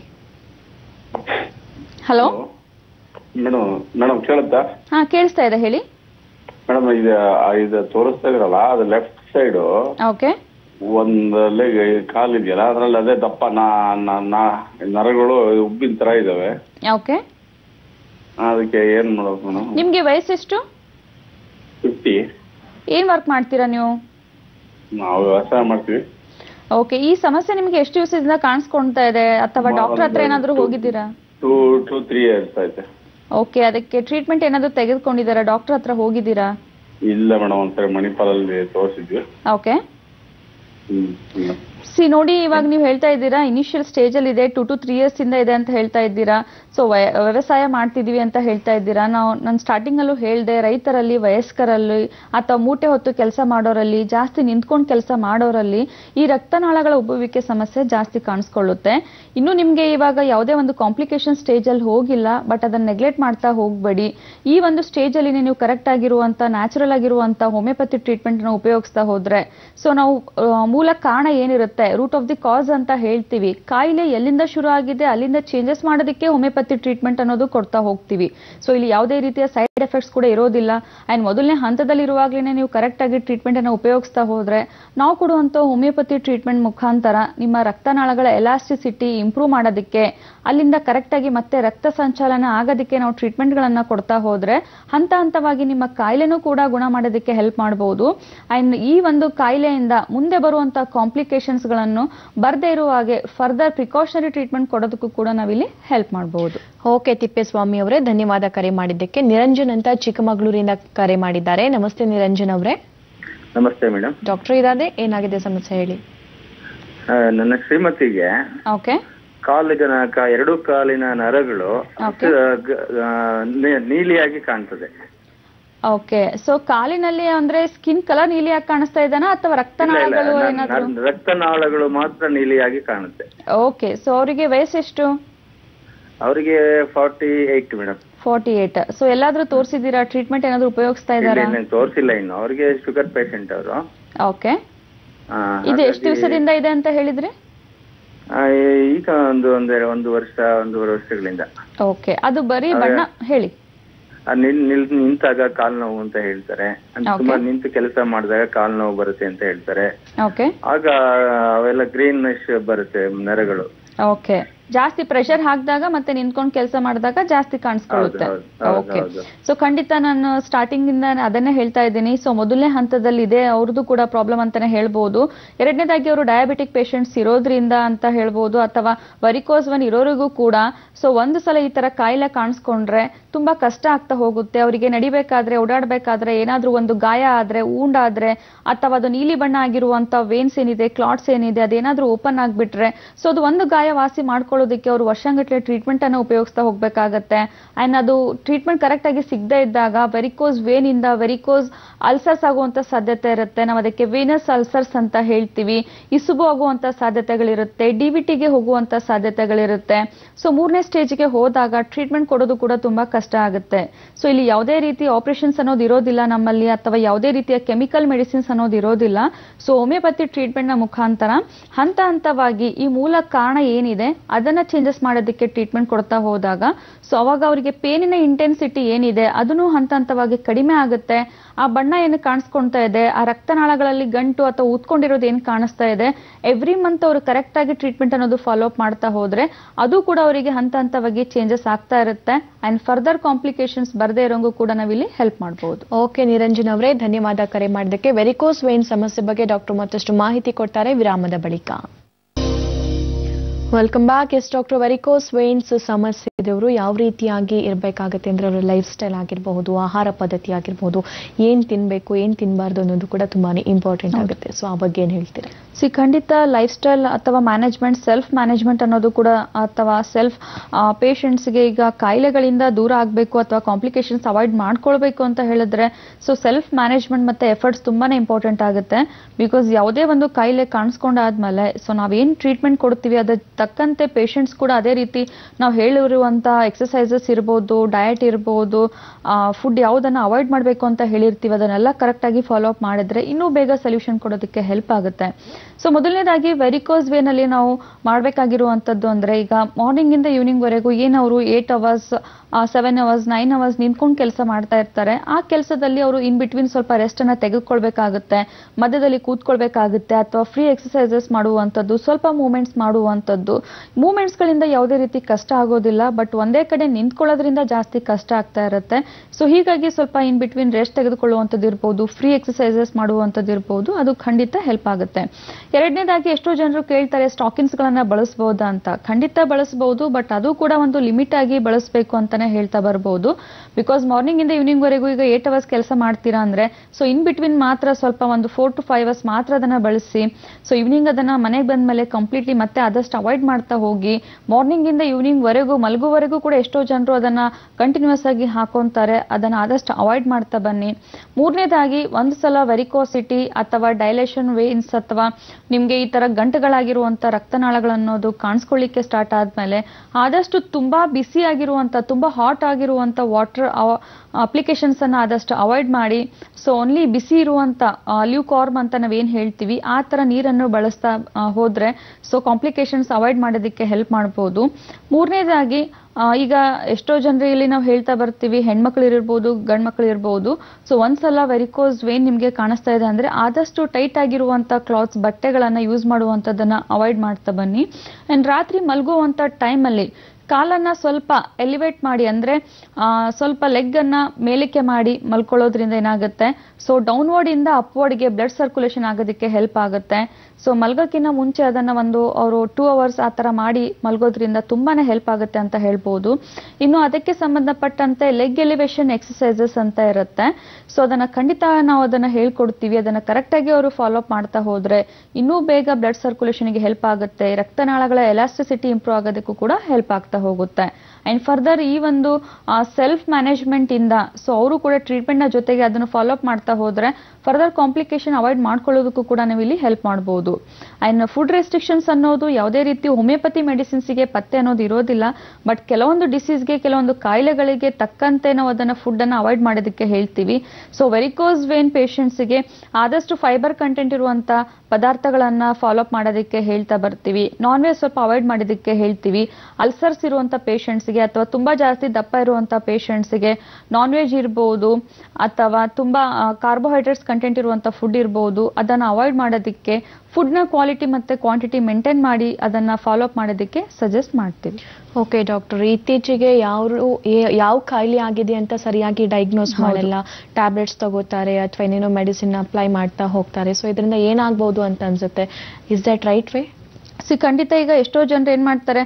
ಹಲೋ ಮೇಡಮ್ ಮೇಡಮ್ ಕೇಳುತ್ತಾ ಹಾ ಕೇಳಿಸ್ತಾ ಇದೆ ಹೇಳಿ ಮೇಡಮ್ ಇದು ಇದು ತೋರಿಸ್ತಾ ಇದ್ರಲ್ಲ ಅದು ಲೆಫ್ಟ್ ಸೈಡು ಓಕೆ ಒಂದು ಲೆಗ್ ಕಾಲ್ ಇದೆಯಲ್ಲ ಅದ್ರಲ್ಲಿ ಅದೇ ದಪ್ಪ ನಾ ನಾ- ನಾ- ನರಗಳು ಉಬ್ಬಿನ ತರ ಇದಾವೆ ಓಕೆ ಅದಕ್ಕೆ ಏನ್ ಮಾಡೋದು ಮೇಡಮ್ ನಿಮ್ಗೆ ವಯಸ್ಸೆಷ್ಟು ಫಿಫ್ಟಿ ಏನ್ ವರ್ಕ್ ಮಾಡ್ತೀರಾ ನೀವು ನಾವು ವ್ಯವಸಾಯ ಮಾಡ್ತೀವಿ ಓಕೆ ಈ ಸಮಸ್ಯೆ ನಿಮ್ಗೆ ಎಷ್ಟು ದಿವಸದಿಂದ ಕಾಣಿಸ್ಕೊಳ್ತಾ ಇದೆ ಅಥವಾ ಡಾಕ್ಟರ್ ಹತ್ರ ಏನಾದ್ರೂ ಹೋಗಿದ್ದೀರಾ ಟೂ ಟೂ ತ್ರೀ ಇಯರ್ಸ್ ಆಯ್ತು ಓಕೆ ಅದಕ್ಕೆ ಟ್ರೀಟ್ಮೆಂಟ್ ಏನಾದ್ರೂ ತೆಗೆದುಕೊಂಡಿದ್ದೀರಾ ಡಾಕ್ಟರ್ ಹತ್ರ ಹೋಗಿದ್ದೀರಾ ಇಲ್ಲ ಮೇಡಮ್ ಒಂದ್ಸರಿ ಮಣಿಪಾಲಲ್ಲಿ ತೋರಿಸಿದ್ವಿ ಓಕೆ ಹ್ಮ್ ಇಲ್ಲ. ಸಿ ನೋಡಿ ಇವಾಗ ನೀವು ಹೇಳ್ತಾ ಇದ್ದೀರಾ ಇನಿಷಿಯಲ್ ಸ್ಟೇಜ್ ಅಲ್ಲಿ ಇದೆ ಟು ಟು ತ್ರೀ ಇಯರ್ಸ್ ಇಂದ ಇದೆ ಅಂತ ಹೇಳ್ತಾ ಇದ್ದೀರಾ ಸೊ ವ್ಯವಸಾಯ ಮಾಡ್ತಿದೀವಿ ಅಂತ ಹೇಳ್ತಾ ಇದ್ದೀರಾ ನಾವು ನಾನು ಸ್ಟಾರ್ಟಿಂಗ್ ಅಲ್ಲೂ ಹೇಳ್ದೆ ರೈತರಲ್ಲಿ ವಯಸ್ಕರಲ್ಲಿ ಅಥವಾ ಮೂಟೆ ಹೊತ್ತು ಕೆಲಸ ಮಾಡೋರಲ್ಲಿ ಜಾಸ್ತಿ ನಿಂತ್ಕೊಂಡು ಕೆಲಸ ಮಾಡೋರಲ್ಲಿ ಈ ರಕ್ತನಾಳಗಳ ಉಬ್ಬುವಿಕೆ ಸಮಸ್ಯೆ ಜಾಸ್ತಿ ಕಾಣಿಸ್ಕೊಳ್ಳುತ್ತೆ ಇನ್ನು ನಿಮ್ಗೆ ಇವಾಗ ಯಾವುದೇ ಒಂದು ಕಾಂಪ್ಲಿಕೇಶನ್ ಸ್ಟೇಜ್ ಅಲ್ಲಿ ಹೋಗಿಲ್ಲ ಬಟ್ ಅದನ್ನ ನೆಗ್ಲೆಕ್ಟ್ ಮಾಡ್ತಾ ಹೋಗ್ಬೇಡಿ ಈ ಒಂದು ಸ್ಟೇಜ್ ಅಲ್ಲಿ ನೀವು ಕರೆಕ್ಟ್ ಆಗಿರುವಂತ ನ್ಯಾಚುರಲ್ ಆಗಿರುವಂತ ಹೋಮಿಯೋಪತಿ ಟ್ರೀಟ್ಮೆಂಟ್ ನ ಉಪಯೋಗಿಸ್ತಾ ಹೋದ್ರೆ ಸೊ ನಾವು ಆ, ಮೂಲ ಕಾರಣ ಏನಿರುತ್ತೆ ರೂಟ್ ಆಫ್ ದಿ ಕಾಸ್ ಅಂತ ಹೇಳ್ತೀವಿ ಕಾಯಿಲೆ ಎಲ್ಲಿಂದ ಶುರು ಆಗಿದೆ ಅಲ್ಲಿಂದ ಚೇಂಜಸ್ ಮಾಡೋದಕ್ಕೆ ಹೋಮಿಯೋಪತಿ ಟ್ರೀಟ್ಮೆಂಟ್ ಅನ್ನೋದು ಕೊಡ್ತಾ ಹೋಗ್ತೀವಿ ಸೊ ಇಲ್ಲಿ ಯಾವುದೇ ರೀತಿಯ ಸೈಡ್ ಎಫೆಕ್ಟ್ಸ್ ಕೂಡ ಇರೋದಿಲ್ಲ ಅಂಡ್ ಮೊದಲನೇ ಹಂತದಲ್ಲಿರುವಾಗಲೇ ನೀವು ಕರೆಕ್ಟ್ ಆಗಿ ಟ್ರೀಟ್ಮೆಂಟ್ ಅನ್ನು ಉಪಯೋಗಿಸ್ತಾ ಹೋದ್ರೆ ನಾವು ಕೊಡುವಂತ ಹೋಮಿಯೋಪತಿ ಟ್ರೀಟ್ಮೆಂಟ್ ಮುಖಾಂತರ ನಿಮ್ಮ ರಕ್ತನಾಳಗಳ ಎಲಾಸ್ಟಿಸಿಟಿ ಇಂಪ್ರೂವ್ ಮಾಡೋದಕ್ಕೆ ಅಲ್ಲಿಂದ ಕರೆಕ್ಟ್ ಆಗಿ ಮತ್ತೆ ರಕ್ತ ಸಂಚಾಲನ ಆಗೋದಕ್ಕೆ ನಾವು ಟ್ರೀಟ್ಮೆಂಟ್ಗಳನ್ನ ಕೊಡ್ತಾ ಹೋದ್ರೆ ಹಂತ ಹಂತವಾಗಿ ನಿಮ್ಮ ಕಾಯಿಲೆನೂ ಕೂಡ ಗುಣ ಮಾಡೋದಕ್ಕೆ ಹೆಲ್ಪ್ ಮಾಡಬಹುದು ಅಂಡ್ ಈ ಒಂದು ಕಾಯಿಲೆಯಿಂದ ಮುಂದೆ ಬರುವಂತ ಕಾಂಪ್ಲಿಕೇಶನ್ಸ್ ಗಳನ್ನು ಬರ್ದೇ ಇರುವ ಹಾಗೆ ಫರ್ದರ್ ಪ್ರಿಕಾಷನರಿ ಟ್ರೀಟ್ಮೆಂಟ್ ಕೊಡೋದಕ್ಕೂ ಕೂಡ ನಾವಿಲ್ಲಿ ಹೆಲ್ಪ್ ಮಾಡಬಹುದು ಓಕೆ ತಿಪ್ಪೇಸ್ವಾಮಿ ಅವರೇ ಧನ್ಯವಾದ ಕರೆ ಮಾಡಿದ್ದಕ್ಕೆ ನಿರಂಜನ್ ಅಂತ ಚಿಕ್ಕಮಗಳೂರಿಂದ ಕರೆ ಮಾಡಿದ್ದಾರೆ ನಮಸ್ತೆ ನಿರಂಜನ್ ಅವರೇ ನಮಸ್ತೆ ಮೇಡಮ್ ಡಾಕ್ಟರ್ ಇದಾದೆ ಏನಾಗಿದೆ ಸಮಸ್ಯೆ ಹೇಳಿ ನನ್ನ ಶ್ರೀಮತಿಗೆ ಓಕೆ ಕಾಲಿನ ಕ- ಎರಡು ಕಾಲಿನ ನರಗಳು Okay. ಗ- ಆ, ನೀ- ನೀಲಿಯಾಗಿ ಕಾಣ್ತದೆ ಓಕೆ ಸೊ ಕಾಲಿನಲ್ಲಿ ಅಂದ್ರೆ ಸ್ಕಿನ್ ಕಲರ್ ನೀಲಿಯಾಗಿ ಕಾಣಿಸ್ತಾ ಇದ್ದಾನಾ ಅಥವಾ ಇಲ್ಲ, ಇಲ್ಲ, ರಕ್ತನಾಳಗಳು ನ- ಏನಾದ್ರು ನ- ರಕ್ತನಾಳಗಳು ಮಾತ್ರ ನೀಲಿಯಾಗಿ ಕಾಣುತ್ತೆ ಓಕೆ ಸೊ ಅವರಿಗೆ ವಯಸ್ಸೆಷ್ಟು ಅವರಿಗೆ forty eight madam forty eight so ಎಲ್ಲಾದ್ರೂ ತೋರಿಸಿದ್ದೀರಾ ಟ್ರೀಟ್ಮೆಂಟ್ ಏನಾದ್ರು ಉಪಯೋಗಿಸ್ತಾ ಇದ್ದಾರಾ ತೋರಿಸಿಲ್ಲ ಇನ್ನು ಅವ್ರಿಗೆ ಶುಗರ್ ಪೇಷಂಟ್ ಅವರು ಓಕೆ ಇದು ಎಷ್ಟು ದಿವಸದಿಂದ ಇದೆ ಅಂತ ಹೇಳಿದ್ರಿ ಈಗ ಒಂದು ಒಂದೆರಡು ಒಂದು ವರ್ಷ ಒಂದೂವರೆ ವರ್ಷಗಳಿಂದ ಓಕೆ ಅದು ಬರೀ ಬಣ್ಣ ಹೇಳಿ ಆ, ನಿಲ್ ನಿಲ್ ನಿಂತಾಗ ಕಾಲ್ ನೋವು ಅಂತ ಹೇಳ್ತಾರೆ ಅಂದ್ರೆ Okay. ತುಂಬಾ ನಿಂತು ಕೆಲಸ ಮಾಡಿದಾಗ ಕಾಲ್ ನೋವು ಬರುತ್ತೆ ಅಂತ ಹೇಳ್ತಾರೆ ಓಕೆ ಆಗ ಅವೆಲ್ಲ ಗ್ರೀನಿಶ್ ಬರುತ್ತೆ ನರಗಳು ಓಕೆ ಜಾಸ್ತಿ ಪ್ರೆಷರ್ ಹಾಕಿದಾಗ ಮತ್ತೆ ನಿಂತ್ಕೊಂಡು ಕೆಲಸ ಮಾಡಿದಾಗ ಜಾಸ್ತಿ ಕಾಣಿಸ್ಕೊಳ್ಳುತ್ತೆ ಹೌದು, ಹೌದು, ಓಕೆ ಹೌದು. ಸೊ ಖಂಡಿತ ನಾನು ಸ್ಟಾರ್ಟಿಂಗ್ ಇಂದ ಅದನ್ನೇ ಹೇಳ್ತಾ ಇದ್ದೀನಿ ಸೊ ಮೊದಲನೇ ಹಂತದಲ್ಲಿ ಇದೆ ಅವ್ರದ್ದು ಕೂಡ ಪ್ರಾಬ್ಲಮ್ ಅಂತಾನೆ ಹೇಳ್ಬೋದು ಎರಡನೇದಾಗಿ ಅವರು ಡಯಾಬಿಟಿಕ್ ಪೇಷಂಟ್ಸ್ ಇರೋದ್ರಿಂದ ಅಂತ ಹೇಳ್ಬೋದು ಅಥವಾ ವರಿಕೋಸ್ ಒನ್ ಇರೋರಿಗೂ ಕೂಡ ಸೊ ಒಂದು ಸಲ ಈ ತರ ಕಾಯಿಲೆ ಕಾಣಿಸ್ಕೊಂಡ್ರೆ ತುಂಬಾ ಕಷ್ಟ ಆಗ್ತಾ ಹೋಗುತ್ತೆ ಅವರಿಗೆ ನಡಿಬೇಕಾದ್ರೆ ಓಡಾಡ್ಬೇಕಾದ್ರೆ ಏನಾದ್ರೂ ಒಂದು ಗಾಯ ಆದ್ರೆ ಆದ್ರೆ ಅಥವಾ ಅದು ನೀಲಿ ಬಣ್ಣ ಆಗಿರುವಂತ ವೇನ್ಸ್ ಏನಿದೆ ಕ್ಲಾಟ್ಸ್ ಏನಿದೆ ಅದೇನಾದ್ರೂ ಓಪನ್ ಆಗ್ಬಿಟ್ರೆ ಸೊ ಅದು ಒಂದು ಗಾಯ ವಾಸಿ ಮಾಡ್ಕೊಳ್ಳೋದಕ್ಕೆ ಅವರು ವರ್ಷಂಗಟ್ಲೆ ಟ್ರೀಟ್ಮೆಂಟ್ ಅನ್ನು ಉಪಯೋಗಿಸ್ತಾ ಹೋಗ್ಬೇಕಾಗತ್ತೆ ಅಂಡ್ ಅದು ಟ್ರೀಟ್ಮೆಂಟ್ ಕರೆಕ್ಟ್ ಆಗಿ ಸಿಗದೇ ಇದ್ದಾಗ ವೆರಿಕೋಸ್ ವೇನ್ ಇಂದ ವೆರಿಕೋಸ್ ಅಲ್ಸರ್ಸ್ ಆಗುವಂತ ಸಾಧ್ಯತೆ ಇರುತ್ತೆ ನಾವು ಅದಕ್ಕೆ ವೇನಸ್ ಅಲ್ಸರ್ಸ್ ಅಂತ ಹೇಳ್ತೀವಿ ಇಸುಬು ಆಗುವಂತ ಸಾಧ್ಯತೆಗಳಿರುತ್ತೆ ಡಿವಿಟಿಗೆ ಹೋಗುವಂತ ಸಾಧ್ಯತೆಗಳಿರುತ್ತೆ ಸೊ ಮೂರನೇ ಸ್ಟೇಜ್ಗೆ ಹೋದಾಗ ಟ್ರೀಟ್ಮೆಂಟ್ ಕೊಡೋದು ಕೂಡ ತುಂಬಾ ಕಷ್ಟ ಆಗುತ್ತೆ ಸೊ ಇಲ್ಲಿ ಯಾವುದೇ ರೀತಿ ಆಪರೇಷನ್ಸ್ ಅನ್ನೋದು ಇರೋದಿಲ್ಲ ನಮ್ಮಲ್ಲಿ ಅಥವಾ ಯಾವುದೇ ರೀತಿಯ ಕೆಮಿಕಲ್ ಮೆಡಿಸಿನ್ಸ್ ಅನ್ನೋದು ಇರೋದಿಲ್ಲ ಸೊ ಹೋಮಿಯೋಪತಿ ಟ್ರೀಟ್ಮೆಂಟ್ ನ ಮುಖಾಂತರ ಹಂತ ಹಂತವಾಗಿ ಈ ಮೂಲ ಕಾರಣ ಏನಿದೆ ಅದನ್ನ ಚೇಂಜಸ್ ಮಾಡೋದಕ್ಕೆ ಟ್ರೀಟ್ಮೆಂಟ್ ಕೊಡ್ತಾ ಹೋದಾಗ ಸೊ ಅವಾಗ ಅವರಿಗೆ ಪೇನಿನ ಇಂಟೆನ್ಸಿಟಿ ಏನಿದೆ ಅದನ್ನು ಹಂತ ಹಂತವಾಗಿ ಕಡಿಮೆ ಆಗುತ್ತೆ ಆ ಬಣ್ಣ ಏನು ಕಾಣಿಸ್ಕೊಳ್ತಾ ಇದೆ ಆ ರಕ್ತನಾಳಗಳಲ್ಲಿ ಗಂಟು ಅಥವಾ ಊದ್ಕೊಂಡಿರೋದು ಏನು ಕಾಣಿಸ್ತಾ ಇದೆ ಎವ್ರಿ ಮಂತ್ ಅವರು ಕರೆಕ್ಟ್ ಆಗಿ ಟ್ರೀಟ್ಮೆಂಟ್ ಅನ್ನೋದು ಫಾಲೋ ಅಪ್ ಮಾಡ್ತಾ ಹೋದ್ರೆ ಅದು ಕೂಡ ಅವರಿಗೆ ಹಂತ ಹಂತವಾಗಿ ಚೇಂಜಸ್ ಆಗ್ತಾ ಇರುತ್ತೆ ಅಂಡ್ ಫರ್ದರ್ ಕಾಂಪ್ಲಿಕೇಶನ್ಸ್ ಬರದೇ ಇರೋಂಗೂ ಕೂಡ ನಾವಿಲ್ಲಿ ಹೆಲ್ಪ್ ಮಾಡಬಹುದು ಓಕೆ ನಿರಂಜನ್ ಅವರೇ ಧನ್ಯವಾದ ಕರೆ ಮಾಡಿದ್ದಕ್ಕೆ ವೆರಿಕೋಸ್ ವೇನ್ ಸಮಸ್ಯೆ ಬಗ್ಗೆ ಡಾಕ್ಟರ್ ಮತ್ತಷ್ಟು ಮಾಹಿತಿ ಕೊಡ್ತಾರೆ ವಿರಾಮದ ಬಳಿಕ welcome back yes doctor varicose veins ಸಮಸ್ಯೆ ಇದ್ದವರು ಯಾವ ರೀತಿಯಾಗಿ ಇರಬೇಕಾಗತ್ತೆ ಅಂದ್ರೆ ಅವರ ಲೈಫ್ ಸ್ಟೈಲ್ ಆಗಿರಬಹುದು ಆಹಾರ ಪದ್ಧತಿ ಆಗಿರಬಹುದು ಏನ್ ತಿನ್ಬೇಕು ಏನ್ ತಿನ್ಬಾರ್ದು ಅನ್ನೋದು ಕೂಡ ತುಂಬಾನೇ ಇಂಪಾರ್ಟೆಂಟ್ ಆಗುತ್ತೆ ಸೊ ಆ ಬಗ್ಗೆ ಏನ್ ಹೇಳ್ತೀರಾ ಸಿ ಖಂಡಿತ ಲೈಫ್ ಸ್ಟೈಲ್ ಅಥವಾ ಮ್ಯಾನೇಜ್ಮೆಂಟ್ ಸೆಲ್ಫ್ ಮ್ಯಾನೇಜ್ಮೆಂಟ್ ಅನ್ನೋದು ಕೂಡ ಅಥವಾ ಸೆಲ್ಫ್ ಪೇಷಂಟ್ಸ್ಗೆ ಈಗ ಕಾಯಿಲೆಗಳಿಂದ ದೂರ ಆಗಬೇಕು ಅಥವಾ ಕಾಂಪ್ಲಿಕೇಶನ್ಸ್ ಅವಾಯ್ಡ್ ಮಾಡ್ಕೊಳ್ಬೇಕು ಅಂತ ಹೇಳಿದ್ರೆ ಸೊ ಸೆಲ್ಫ್ ಮ್ಯಾನೇಜ್ಮೆಂಟ್ ಮತ್ತೆ ಎಫರ್ಟ್ಸ್ ತುಂಬಾನೇ ಇಂಪಾರ್ಟೆಂಟ್ ಆಗುತ್ತೆ ಬಿಕಾಸ್ ಯಾವುದೇ ಒಂದು ಕಾಯಿಲೆ ಕಾಣಿಸ್ಕೊಂಡಾದ್ಮೇಲೆ ಸೊ ನಾವೇನ್ ಟ್ರೀಟ್ಮೆಂಟ್ ಕೊಡ್ತೀವಿ ಅದ್ರ ತಕ್ಕಂತೆ ಪೇಷಂಟ್ಸ್ ಕೂಡ ಅದೇ ರೀತಿ ನಾವು ಹೇಳಿರುವಂತ ಎಕ್ಸಸೈಸಸ್ ಇರ್ಬೋದು ಡಯಟ್ ಇರ್ಬೋದು ಫುಡ್ ಯಾವುದನ್ನ ಅವಾಯ್ಡ್ ಮಾಡಬೇಕು ಅಂತ ಹೇಳಿರ್ತೀವಿ ಅದನ್ನೆಲ್ಲ ಕರೆಕ್ಟ್ ಆಗಿ ಫಾಲೋ ಅಪ್ ಮಾಡಿದ್ರೆ ಇನ್ನೂ ಬೇಗ ಸೊಲ್ಯೂಷನ್ ಕೊಡೋದಕ್ಕೆ ಹೆಲ್ಪ್ ಆಗುತ್ತೆ ಸೊ ಮೊದಲನೇದಾಗಿ ವೆರಿಕೋಸ್ ವೇನಲ್ಲಿ ನಾವು ಮಾಡಬೇಕಾಗಿರುವಂಥದ್ದು ಅಂದ್ರೆ ಈಗ ಮಾರ್ನಿಂಗ್ ಇಂದ ಈವ್ನಿಂಗ್ ವರೆಗೂ ಏನು ಅವರು eight hours seven hours nine hours ನಿಂತ್ಕೊಂಡು ಕೆಲಸ ಮಾಡ್ತಾ ಇರ್ತಾರೆ ಆ ಕೆಲಸದಲ್ಲಿ ಅವರು ಇನ್ ಬಿಟ್ವೀನ್ ಸ್ವಲ್ಪ ರೆಸ್ಟ್ ಅನ್ನ ತೆಗೆದುಕೊಳ್ಬೇಕಾಗುತ್ತೆ ಮಧ್ಯದಲ್ಲಿ ಕೂತ್ಕೊಳ್ಬೇಕಾಗುತ್ತೆ ಅಥವಾ ಫ್ರೀ ಎಕ್ಸಸೈಸಸ್ ಮಾಡುವಂಥದ್ದು ಸ್ವಲ್ಪ ಮೂವ್ಮೆಂಟ್ಸ್ ಮಾಡುವಂಥದ್ದು ಮೂವ್ಮೆಂಟ್ಸ್ ಗಳಿಂದ ಯಾವುದೇ ರೀತಿ ಕಷ್ಟ ಆಗೋದಿಲ್ಲ ಬಟ್ ಒಂದೇ ಕಡೆ ನಿಂತ್ಕೊಳ್ಳೋದ್ರಿಂದ ಜಾಸ್ತಿ ಕಷ್ಟ ಆಗ್ತಾ ಇರುತ್ತೆ ಸೊ ಹೀಗಾಗಿ ಸ್ವಲ್ಪ ಇನ್ ಬಿಟ್ವೀನ್ ರೆಸ್ಟ್ ತೆಗೆದುಕೊಳ್ಳುವಂಥದ್ದು ಇರ್ಬೋದು ಫ್ರೀ ಎಕ್ಸಸೈಸಸ್ ಮಾಡುವಂಥದ್ದು ಇರ್ಬೋದು ಅದು ಖಂಡಿತ ಹೆಲ್ಪ್ ಆಗುತ್ತೆ ಎರಡನೇದಾಗಿ ಎಷ್ಟೋ ಜನರು ಕೇಳ್ತಾರೆ ಸ್ಟಾಕಿನ್ಸ್ ಗಳನ್ನ ಬಳಸಬಹುದಾ ಅಂತ ಖಂಡಿತ ಬಳಸಬಹುದು ಬಟ್ ಅದು ಕೂಡ ಒಂದು ಲಿಮಿಟ್ ಆಗಿ ಬಳಸಬೇಕು ಅಂತಾನೆ ಹೇಳ್ತಾ ಬರ್ಬೋದು ಬಿಕಾಸ್ ಮಾರ್ನಿಂಗ್ ಇಂದ ಈವ್ನಿಂಗ್ ವರೆಗೂ ಈಗ ಏಟ್ ಅವರ್ಸ್ ಕೆಲಸ ಮಾಡ್ತೀರಾ ಅಂದ್ರೆ ಸೊ ಇನ್ ಬಿಟ್ವೀನ್ ಮಾತ್ರ ಸ್ವಲ್ಪ ಒಂದು ಫೋರ್ ಟು ಫೈವ್ ಅವರ್ಸ್ ಮಾತ್ರ ಅದನ್ನ ಬಳಸಿ ಸೊ ಈವ್ನಿಂಗ್ ಅದನ್ನ ಮನೆಗೆ ಬಂದ್ಮೇಲೆ ಕಂಪ್ಲೀಟ್ಲಿ ಮತ್ತೆ ಆದಷ್ಟು ಅವಾಯ್ಡ್ ಮಾಡ್ತಾ ಹೋಗಿ ಮಾರ್ನಿಂಗ್ ಇಂದ ಈವ್ನಿಂಗ್ ವರೆಗೂ ಮಲಗುವರೆಗೂ ಕೂಡ ಎಷ್ಟೋ ಜನರು ಅದನ್ನ ಕಂಟಿನ್ಯೂಸ್ ಆಗಿ ಹಾಕೊಂತಾರೆ ಅದನ್ನ ಆದಷ್ಟು ಅವಾಯ್ಡ್ ಮಾಡ್ತಾ ಬನ್ನಿ ಮೂರನೇದಾಗಿ ಒಂದು ಸಲ ವೆರಿಕೋಸಿಟಿ ಅಥವಾ ಡೈಲೇಷನ್ ವೇನ್ಸ್ ಅಥವಾ ನಿಮ್ಗೆ ಈ ತರ ಗಂಟುಗಳಾಗಿರುವಂತ ರಕ್ತನಾಳಗಳನ್ನೋದು ಕಾಣಿಸ್ಕೊಳ್ಳಿಕ್ಕೆ ಸ್ಟಾರ್ಟ್ ಆದ್ಮೇಲೆ ಆದಷ್ಟು ತುಂಬಾ ಬಿಸಿ ಆಗಿರುವಂತ ತುಂಬಾ ಹಾಟ್ ಆಗಿರುವಂತ ವಾಟರ್ ಅಪ್ಲಿಕೇಶನ್ಸ್ ಅನ್ನ ಆದಷ್ಟು ಅವಾಯ್ಡ್ ಮಾಡಿ ಸೊ ಓನ್ಲಿ ಬಿಸಿ ಇರುವಂತ ಲ್ಯೂ ಕಾರ್ಮ್ ಅಂತ ನಾವೇನ್ ಹೇಳ್ತೀವಿ ಆ ತರ ನೀರನ್ನು ಬಳಸ್ತಾ ಆ, ಹೋದ್ರೆ ಸೊ ಕಾಂಪ್ಲಿಕೇಶನ್ಸ್ ಅವಾಯ್ಡ್ ಮಾಡೋದಕ್ಕೆ ಹೆಲ್ಪ್ ಮಾಡ್ಬೋದು ಮೂರನೇದಾಗಿ ಆ, ಈಗ ಎಷ್ಟೋ ಜನರಲ್ಲಿ ನಾವು ಹೇಳ್ತಾ ಬರ್ತೀವಿ ಹೆಣ್ಮಕ್ಳು ಇರ್ಬೋದು ಗಂಡ್ಮಕ್ಳು ಇರ್ಬೋದು ಸೊ ಒಂದ್ಸಲ ವೆರಿಕೋಸ್ ವೇನ್ ನಿಮ್ಗೆ ಕಾಣಿಸ್ತಾ ಇದೆ ಅಂದ್ರೆ ಆದಷ್ಟು ಟೈಟ್ ಆಗಿರುವಂತ ಕ್ಲಾತ್ಸ್ ಬಟ್ಟೆಗಳನ್ನ ಯೂಸ್ ಮಾಡುವಂತದನ್ನ ಅವಾಯ್ಡ್ ಮಾಡ್ತಾ ಬನ್ನಿ ಅಂಡ್ ರಾತ್ರಿ ಮಲಗುವಂತ ಟೈಮಲ್ಲಿ ಕಾಲನ್ನ ಸ್ವಲ್ಪ ಎಲಿವೇಟ್ ಮಾಡಿ ಅಂದ್ರೆ ಆ, ಸ್ವಲ್ಪ ಲೆಗ್ ಅನ್ನ ಮೇಲಕ್ಕೆ ಮಾಡಿ ಮಲ್ಕೊಳ್ಳೋದ್ರಿಂದ ಏನಾಗುತ್ತೆ ಸೊ ಡೌನ್ವರ್ಡ್ ಇಂದ ಅಪ್ವರ್ಡ್ಗೆ ಬ್ಲಡ್ ಸರ್ಕ್ಯುಲೇಷನ್ ಆಗೋದಕ್ಕೆ ಹೆಲ್ಪ್ ಆಗುತ್ತೆ ಸೊ ಮಲ್ಗೋಕ್ಕಿಂತ ಮುಂಚೆ ಅದನ್ನ ಒಂದು ಅವರು ಟೂ ಅವರ್ಸ್ ಆ ತರ ಮಾಡಿ ಮಲ್ಗೋದ್ರಿಂದ ತುಂಬಾನೇ ಹೆಲ್ಪ್ ಆಗುತ್ತೆ ಅಂತ ಹೇಳ್ಬೋದು ಇನ್ನು ಅದಕ್ಕೆ ಸಂಬಂಧಪಟ್ಟಂತೆ ಲೆಗ್ ಎಲಿವೇಶನ್ ಎಕ್ಸಸೈಸಸ್ ಅಂತ ಇರುತ್ತೆ ಸೊ ಅದನ್ನ ಖಂಡಿತ ನಾವು ಅದನ್ನ ಹೇಳ್ಕೊಡ್ತೀವಿ ಅದನ್ನ ಕರೆಕ್ಟ್ ಆಗಿ ಅವರು ಫಾಲೋ ಅಪ್ ಮಾಡ್ತಾ ಹೋದ್ರೆ ಇನ್ನೂ ಬೇಗ ಬ್ಲಡ್ ಸರ್ಕ್ಯುಲೇಷನ್ಗೆ ಹೆಲ್ಪ್ ಆಗುತ್ತೆ ರಕ್ತನಾಳಗಳ ಎಲಾಸ್ಟಿಸಿಟಿ ಇಂಪ್ರೂವ್ ಆಗೋದಕ್ಕೂ ಕೂಡ ಹೆಲ್ಪ್ ಆಗ್ತಾ ಹೋಗುತ್ತೆ ಅಂಡ್ ಫರ್ದರ್ ಈ ಒಂದು ಸೆಲ್ಫ್ ಮ್ಯಾನೇಜ್ಮೆಂಟ್ ಇಂದ ಸೊ ಅವರು ಕೂಡ ಟ್ರೀಟ್ಮೆಂಟ್ ನ ಜೊತೆಗೆ ಅದನ್ನು ಫಾಲೋ ಅಪ್ ಮಾಡ್ತಾ ಹೋದ್ರೆ ಫರ್ದರ್ ಕಾಂಪ್ಲಿಕೇಶನ್ ಅವಾಯ್ಡ್ ಮಾಡ್ಕೊಳ್ಳೋದಕ್ಕೂ ಕೂಡ ನಾವು ಇಲ್ಲಿ ಹೆಲ್ಪ್ ಮಾಡಬಹುದು ಅಂಡ್ ಫುಡ್ ರೆಸ್ಟ್ರಿಕ್ಷನ್ಸ್ ಅನ್ನೋದು ಯಾವುದೇ ರೀತಿ ಹೋಮಿಯೋಪತಿ ಮೆಡಿಸಿನ್ಸ್ಗೆ ಪತ್ತೆ ಅನ್ನೋದು ಇರೋದಿಲ್ಲ ಬಟ್ ಕೆಲವೊಂದು ಡಿಸೀಸ್ಗೆ ಕೆಲವೊಂದು ಕಾಯಿಲೆಗಳಿಗೆ ತಕ್ಕಂತೆ ನಾವು ಅದನ್ನ ಫುಡ್ ಅನ್ನ ಅವಾಯ್ಡ್ ಮಾಡೋದಕ್ಕೆ ಹೇಳ್ತೀವಿ ಸೊ ವೆರಿಕೋಸ್ ವೇನ್ ಗೆ ಆದಷ್ಟು ಫೈಬರ್ ಕಂಟೆಂಟ್ ಇರುವಂತ ಪದಾರ್ಥಗಳನ್ನ ಫಾಲೋ ಅಪ್ ಮಾಡೋದಕ್ಕೆ ಹೇಳ್ತಾ ಬರ್ತೀವಿ ನಾನ್ ವೆಜ್ ಸ್ವಲ್ಪ ಅವಾಯ್ಡ್ ಮಾಡೋದಕ್ಕೆ ಹೇಳ್ತೀವಿ ಅಲ್ಸರ್ಸ್ ಇರುವಂತ ಗೆ ಅಥವಾ ತುಂಬಾ ಜಾಸ್ತಿ ದಪ್ಪ ಇರುವಂತ ಗೆ ನಾನ್ ವೆಜ್ ಇರಬಹುದು ಅಥವಾ ತುಂಬಾ ಕಾರ್ಬೋಹೈಡ್ರೇಟ್ಸ್ ಕಂಟೆಂಟ್ ಇರುವಂತ ಫುಡ್ ಇರಬಹುದು ಅದನ್ನ ಅವಾಯ್ಡ್ ಮಾಡೋದಕ್ಕೆ ಫುಡ್ ನ ಕ್ವಾಲಿಟಿ ಮತ್ತೆ ಕ್ವಾಂಟಿಟಿ ಮೇಂಟೈನ್ ಮಾಡಿ ಅದನ್ನ ಫಾಲೋ ಅಪ್ ಮಾಡೋದಕ್ಕೆ ಸಜೆಸ್ಟ್ ಮಾಡ್ತೀವಿ ಓಕೆ ಡಾಕ್ಟರ್ ಇತ್ತೀಚೆಗೆ ಯಾವ ಯಾವ ಕಾಯಿಲೆ ಆಗಿದೆ ಅಂತ ಸರಿಯಾಗಿ ಡಯಾಗ್ನೋಸ್ ಹೌದು. ಮಾಡಲ್ಲ ಟ್ಯಾಬ್ಲೆಟ್ಸ್ ತಗೋತಾರೆ ಅಥವಾ ಏನೇನೋ ಮೆಡಿಸಿನ್ ಅಪ್ಲೈ ಮಾಡ್ತಾ ಹೋಗ್ತಾರೆ ಸೊ ಇದರಿಂದ ಏನಾಗ್ಬೋದು ಅಂತ ಅನ್ಸುತ್ತೆ is that right way see ಖಂಡಿತ ಈಗ ಎಷ್ಟೋ ಜನರು ಏನ್ ಮಾಡ್ತಾರೆ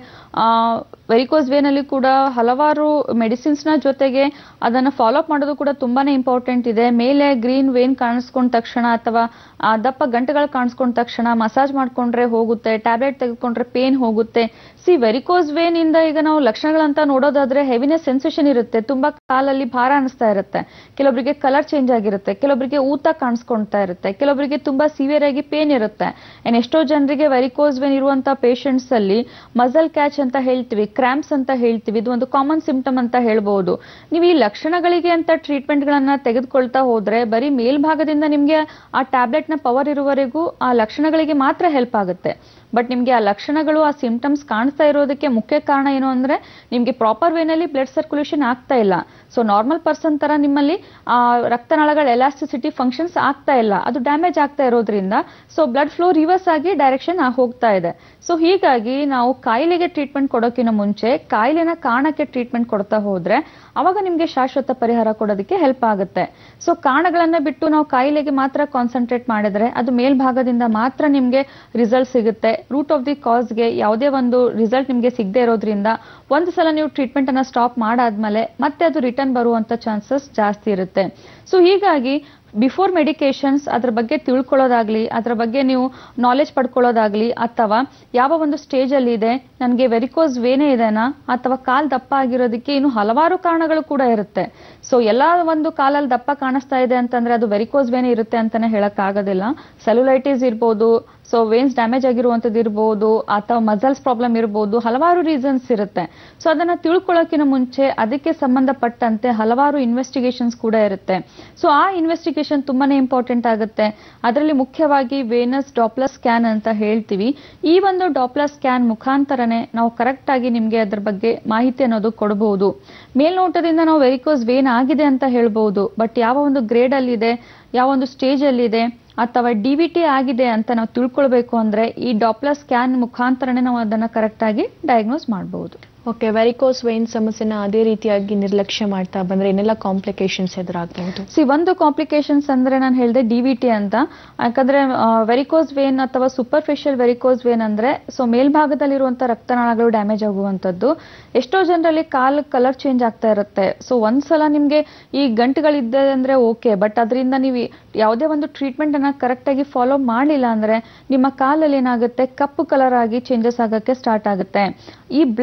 ವೆರಿಕೋಸ್ ವೇನಲ್ಲಿ ಕೂಡ ಹಲವಾರು ಮೆಡಿಸಿನ್ಸ್ ನ ಜೊತೆಗೆ ಅದನ್ನ ಫಾಲೋ ಅಪ್ ಮಾಡೋದು ಕೂಡ ತುಂಬಾನೇ ಇಂಪಾರ್ಟೆಂಟ್ ಇದೆ ಮೇಲೆ ಗ್ರೀನ್ ವೇನ್ ಕಾಣಿಸ್ಕೊಂಡ ತಕ್ಷಣ ಅಥವಾ ಆ, ದಪ್ಪ ಗಂಟೆಗಳು ಕಾಣಿಸ್ಕೊಂಡ ತಕ್ಷಣ ಮಸಾಜ್ ಮಾಡ್ಕೊಂಡ್ರೆ ಹೋಗುತ್ತೆ ಟ್ಯಾಬ್ಲೆಟ್ ತೆಗೆದುಕೊಂಡ್ರೆ ಪೇನ್ ಹೋಗುತ್ತೆ ಸಿ ವೆರಿಕೋಸ್ ವೇನ್ ಇಂದ ಈಗ ನಾವು ಲಕ್ಷಣಗಳಂತ ನೋಡೋದಾದ್ರೆ ಹೆವಿನೆಸ್ ಸೆನ್ಸೇಷನ್ ಇರುತ್ತೆ ತುಂಬಾ ಕಾಲಲ್ಲಿ ಭಾರ ಅನಿಸ್ತಾ ಇರುತ್ತೆ ಕೆಲವೊಬ್ಬರಿಗೆ ಕಲರ್ ಚೇಂಜ್ ಆಗಿರುತ್ತೆ ಕೆಲವೊಬ್ಬರಿಗೆ ಊತ ಕಾಣಿಸ್ಕೊಳ್ತಾ ಇರುತ್ತೆ ಕೆಲವೊಬ್ಬರಿಗೆ ತುಂಬಾ ಸಿವಿಯರ್ ಆಗಿ ಪೇನ್ ಇರುತ್ತೆ And ಎಷ್ಟೋ ಜನರಿಗೆ ವೆರಿಕೋಸ್ ವೇನ್ ಇರುವಂತ ಪೇಷಂಟ್ಸ್ ಅಲ್ಲಿ ಮಸಲ್ ಕ್ಯಾಚ್ ಅಂತ ಹೇಳ್ತೀವಿ ಕ್ರಾಂಪ್ಸ್ ಅಂತ ಹೇಳ್ತೀವಿ ಇದು ಒಂದು ಕಾಮನ್ ಸಿಂಪ್ಟಮ್ ಅಂತ ಹೇಳ್ಬಹುದು ನೀವು ಈ ಲಕ್ಷಣಗಳಿಗೆ ಅಂತ ಟ್ರೀಟ್ಮೆಂಟ್ ಗಳನ್ನ ತೆಗೆದುಕೊಳ್ತಾ ಹೋದ್ರೆ ಬರೀ ಮೇಲ್ಭಾಗದಿಂದ ನಿಮ್ಗೆ ಆ ಟ್ಯಾಬ್ಲೆಟ್ ನ ಪವರ್ ಇರುವವರೆಗೂ ಆ ಲಕ್ಷಣಗಳಿಗೆ ಮಾತ್ರ ಹೆಲ್ಪ್ ಆಗುತ್ತೆ ಬಟ್ ನಿಮ್ಗೆ ಆ ಲಕ್ಷಣಗಳು ಆ ಸಿಂಪ್ಟಮ್ಸ್ ಕಾಣಿಸ್ತಾ ಇರೋದಕ್ಕೆ ಮುಖ್ಯ ಕಾರಣ ಏನು ಅಂದ್ರೆ ನಿಮ್ಗೆ ಪ್ರಾಪರ್ ವೇನಲ್ಲಿ ಬ್ಲಡ್ ಸರ್ಕ್ಯುಲೇಷನ್ ಆಗ್ತಾ ಇಲ್ಲ ಸೊ ನಾರ್ಮಲ್ ಪರ್ಸನ್ ತರ ನಿಮ್ಮಲ್ಲಿ ಆ ರಕ್ತನಾಳಗಳ ಎಲಾಸ್ಟಿಸಿಟಿ ಫಂಕ್ಷನ್ಸ್ ಆಗ್ತಾ ಇಲ್ಲ ಅದು ಡ್ಯಾಮೇಜ್ ಆಗ್ತಾ ಇರೋದ್ರಿಂದ ಸೊ ಬ್ಲಡ್ ಫ್ಲೋ ರಿವರ್ಸ್ ಆಗಿ ಡೈರೆಕ್ಷನ್ ಹೋಗ್ತಾ ಇದೆ ಸೊ ಹೀಗಾಗಿ ನಾವು ಕಾಯಿಲೆಗೆ ಟ್ರೀಟ್ಮೆಂಟ್ ಕೊಡೋಕ್ಕಿಂತ ಮುಂಚೆ ಕಾಯಿಲೆನ ಕಾರಣಕ್ಕೆ ಟ್ರೀಟ್ಮೆಂಟ್ ಕೊಡ್ತಾ ಹೋದ್ರೆ ಅವಾಗ ನಿಮ್ಗೆ ಶಾಶ್ವತ ಪರಿಹಾರ ಕೊಡೋದಕ್ಕೆ ಹೆಲ್ಪ್ ಆಗುತ್ತೆ ಸೊ ಕಾರಣಗಳನ್ನ ಬಿಟ್ಟು ನಾವು ಕಾಯಿಲೆಗೆ ಮಾತ್ರ ಕಾನ್ಸಂಟ್ರೇಟ್ ಮಾಡಿದ್ರೆ ಅದು ಮೇಲ್ಭಾಗದಿಂದ ಮಾತ್ರ ನಿಮ್ಗೆ ರಿಸಲ್ಟ್ ಸಿಗುತ್ತೆ ರೂಟ್ ಆಫ್ ದಿ ಕಾಸ್ಗೆ ಯಾವುದೇ ಒಂದು ರಿಸಲ್ಟ್ ನಿಮ್ಗೆ ಸಿಗದೆ ಇರೋದ್ರಿಂದ ಒಂದು ಸಲ ನೀವು ಟ್ರೀಟ್ಮೆಂಟ್ ಅನ್ನ ಸ್ಟಾಪ್ ಮಾಡಾದ್ಮೇಲೆ ಮತ್ತೆ ಅದು ರಿಟರ್ನ್ ಬರುವಂತ ಚಾನ್ಸಸ್ ಜಾಸ್ತಿ ಇರುತ್ತೆ ಸೊ ಹೀಗಾಗಿ ಬಿಫೋರ್ ಮೆಡಿಕೇಶನ್ಸ್ ಅದ್ರ ಬಗ್ಗೆ ತಿಳ್ಕೊಳ್ಳೋದಾಗ್ಲಿ ಅದ್ರ ಬಗ್ಗೆ ನೀವು ನಾಲೆಜ್ ಪಡ್ಕೊಳ್ಳೋದಾಗ್ಲಿ ಅಥವಾ ಯಾವ ಒಂದು ಸ್ಟೇಜ್ ಅಲ್ಲಿ ಇದೆ ನನಗೆ ವೆರಿಕೋಸ್ ವೇನೇ ಇದೆನಾ ಅಥವಾ ಕಾಲ್ ದಪ್ಪ ಆಗಿರೋದಕ್ಕೆ ಇನ್ನು ಹಲವಾರು ಕಾರಣಗಳು ಕೂಡ ಇರುತ್ತೆ ಸೊ ಎಲ್ಲಾ ಒಂದು ಕಾಲಲ್ಲಿ ದಪ್ಪ ಕಾಣಿಸ್ತಾ ಇದೆ ಅಂತಂದ್ರೆ ಅದು ವೆರಿಕೋಸ್ ವೇನೇ ಇರುತ್ತೆ ಅಂತಾನೆ ಹೇಳಕ್ ಆಗೋದಿಲ್ಲ ಸೆಲ್ಯುಲೈಟಿಸ್ ಇರ್ಬೋದು ಸೊ ವೇನ್ಸ್ ಡ್ಯಾಮೇಜ್ ಆಗಿರುವಂತದ್ದು ಇರ್ಬೋದು ಅಥವಾ ಮಸಲ್ಸ್ ಪ್ರಾಬ್ಲಮ್ ಇರ್ಬೋದು ಹಲವಾರು ರೀಸನ್ಸ್ ಇರುತ್ತೆ ಸೊ ಅದನ್ನ ತಿಳ್ಕೊಳ್ಳೋಕಿನ ಮುಂಚೆ ಅದಕ್ಕೆ ಸಂಬಂಧಪಟ್ಟಂತೆ ಹಲವಾರು ಇನ್ವೆಸ್ಟಿಗೇಷನ್ಸ್ ಕೂಡ ಇರುತ್ತೆ ಸೊ ಆ ಇನ್ವೆಸ್ಟಿಗೇಷನ್ ತುಂಬಾನೇ ಇಂಪಾರ್ಟೆಂಟ್ ಆಗುತ್ತೆ ಅದರಲ್ಲಿ ಮುಖ್ಯವಾಗಿ ವೇನಸ್ ಡಾಪ್ಲರ್ ಸ್ಕ್ಯಾನ್ ಅಂತ ಹೇಳ್ತೀವಿ ಈ ಒಂದು ಡಾಪ್ಲರ್ ಸ್ಕ್ಯಾನ್ ಮುಖಾಂತರನೇ ನಾವು ಕರೆಕ್ಟ್ ಆಗಿ ನಿಮ್ಗೆ ಅದ್ರ ಬಗ್ಗೆ ಮಾಹಿತಿ ಅನ್ನೋದು ಕೊಡಬಹುದು ಮೇಲ್ನೋಟದಿಂದ ನಾವು ವೆರಿಕೋಸ್ ವೇನ್ ಆಗಿದೆ ಅಂತ ಹೇಳ್ಬಹುದು ಬಟ್ ಯಾವ ಒಂದು ಗ್ರೇಡ್ ಅಲ್ಲಿ ಇದೆ ಯಾವ ಒಂದು ಸ್ಟೇಜ್ ಅಲ್ಲಿ ಇದೆ ಅಥವಾ ಡಿ ವಿ ಟಿ ಆಗಿದೆ ಅಂತ ನಾವು ತಿಳ್ಕೊಳ್ಬೇಕು ಅಂದ್ರೆ ಈ ಡಾಪ್ಲರ್ ಸ್ಕ್ಯಾನ್ ಮುಖಾಂತರನೇ ನಾವು ಅದನ್ನ ಕರೆಕ್ಟ್ ಆಗಿ ಡಯಾಗ್ನೋಸ್ ಮಾಡಬಹುದು ಓಕೆ ವೆರಿಕೋಸ್ ವೈನ್ ಸಮಸ್ಯೆನ ಅದೇ ರೀತಿಯಾಗಿ ನಿರ್ಲಕ್ಷ್ಯ ಮಾಡ್ತಾ ಬಂದ್ರೆ ಏನೆಲ್ಲ ಕಾಂಪ್ಲಿಕೇಶನ್ಸ್ ಎದುರಾಗಬಹುದು ಸಿ ಒಂದು ಕಾಂಪ್ಲಿಕೇಶನ್ಸ್ ಅಂದ್ರೆ ನಾನು ಹೇಳಿದೆ ಡಿ ವಿ ಟಿ ಅಂತ ಯಾಕಂದ್ರೆ ವೆರಿಕೋಸ್ ವೇನ್ ಅಥವಾ ಸೂಪರ್ಫಿಷಿಯಲ್ ವೆರಿಕೋಸ್ ವೇನ್ ಅಂದ್ರೆ ಸೊ ಮೇಲ್ಭಾಗದಲ್ಲಿರುವಂತ ರಕ್ತನಾಳಗಳು ಡ್ಯಾಮೇಜ್ ಆಗುವಂತದ್ದು ಎಷ್ಟೋ ಜನರಲ್ಲಿ ಕಾಲ್ ಕಲರ್ ಚೇಂಜ್ ಆಗ್ತಾ ಇರುತ್ತೆ ಸೊ ಒಂದ್ಸಲ ನಿಮ್ಗೆ ಈ ಗಂಟುಗಳಿದ್ದೆ ಅಂದ್ರೆ ಓಕೆ ಬಟ್ ಅದರಿಂದ ನೀವು ಯಾವುದೇ ಒಂದು ಟ್ರೀಟ್ಮೆಂಟ್ ಅನ್ನ ಕರೆಕ್ಟ್ ಆಗಿ ಫಾಲೋ ಮಾಡಲಿಲ್ಲ ಅಂದ್ರೆ ನಿಮ್ಮ ಕಾಲಲ್ಲಿ ಏನಾಗುತ್ತೆ ಕಪ್ಪು ಕಲರ್ ಆಗಿ ಚೇಂಜಸ್ ಆಗಕ್ಕೆ ಸ್ಟಾರ್ಟ್ ಆಗುತ್ತೆ ಈ ಬ್ಲಾಕಿಶ್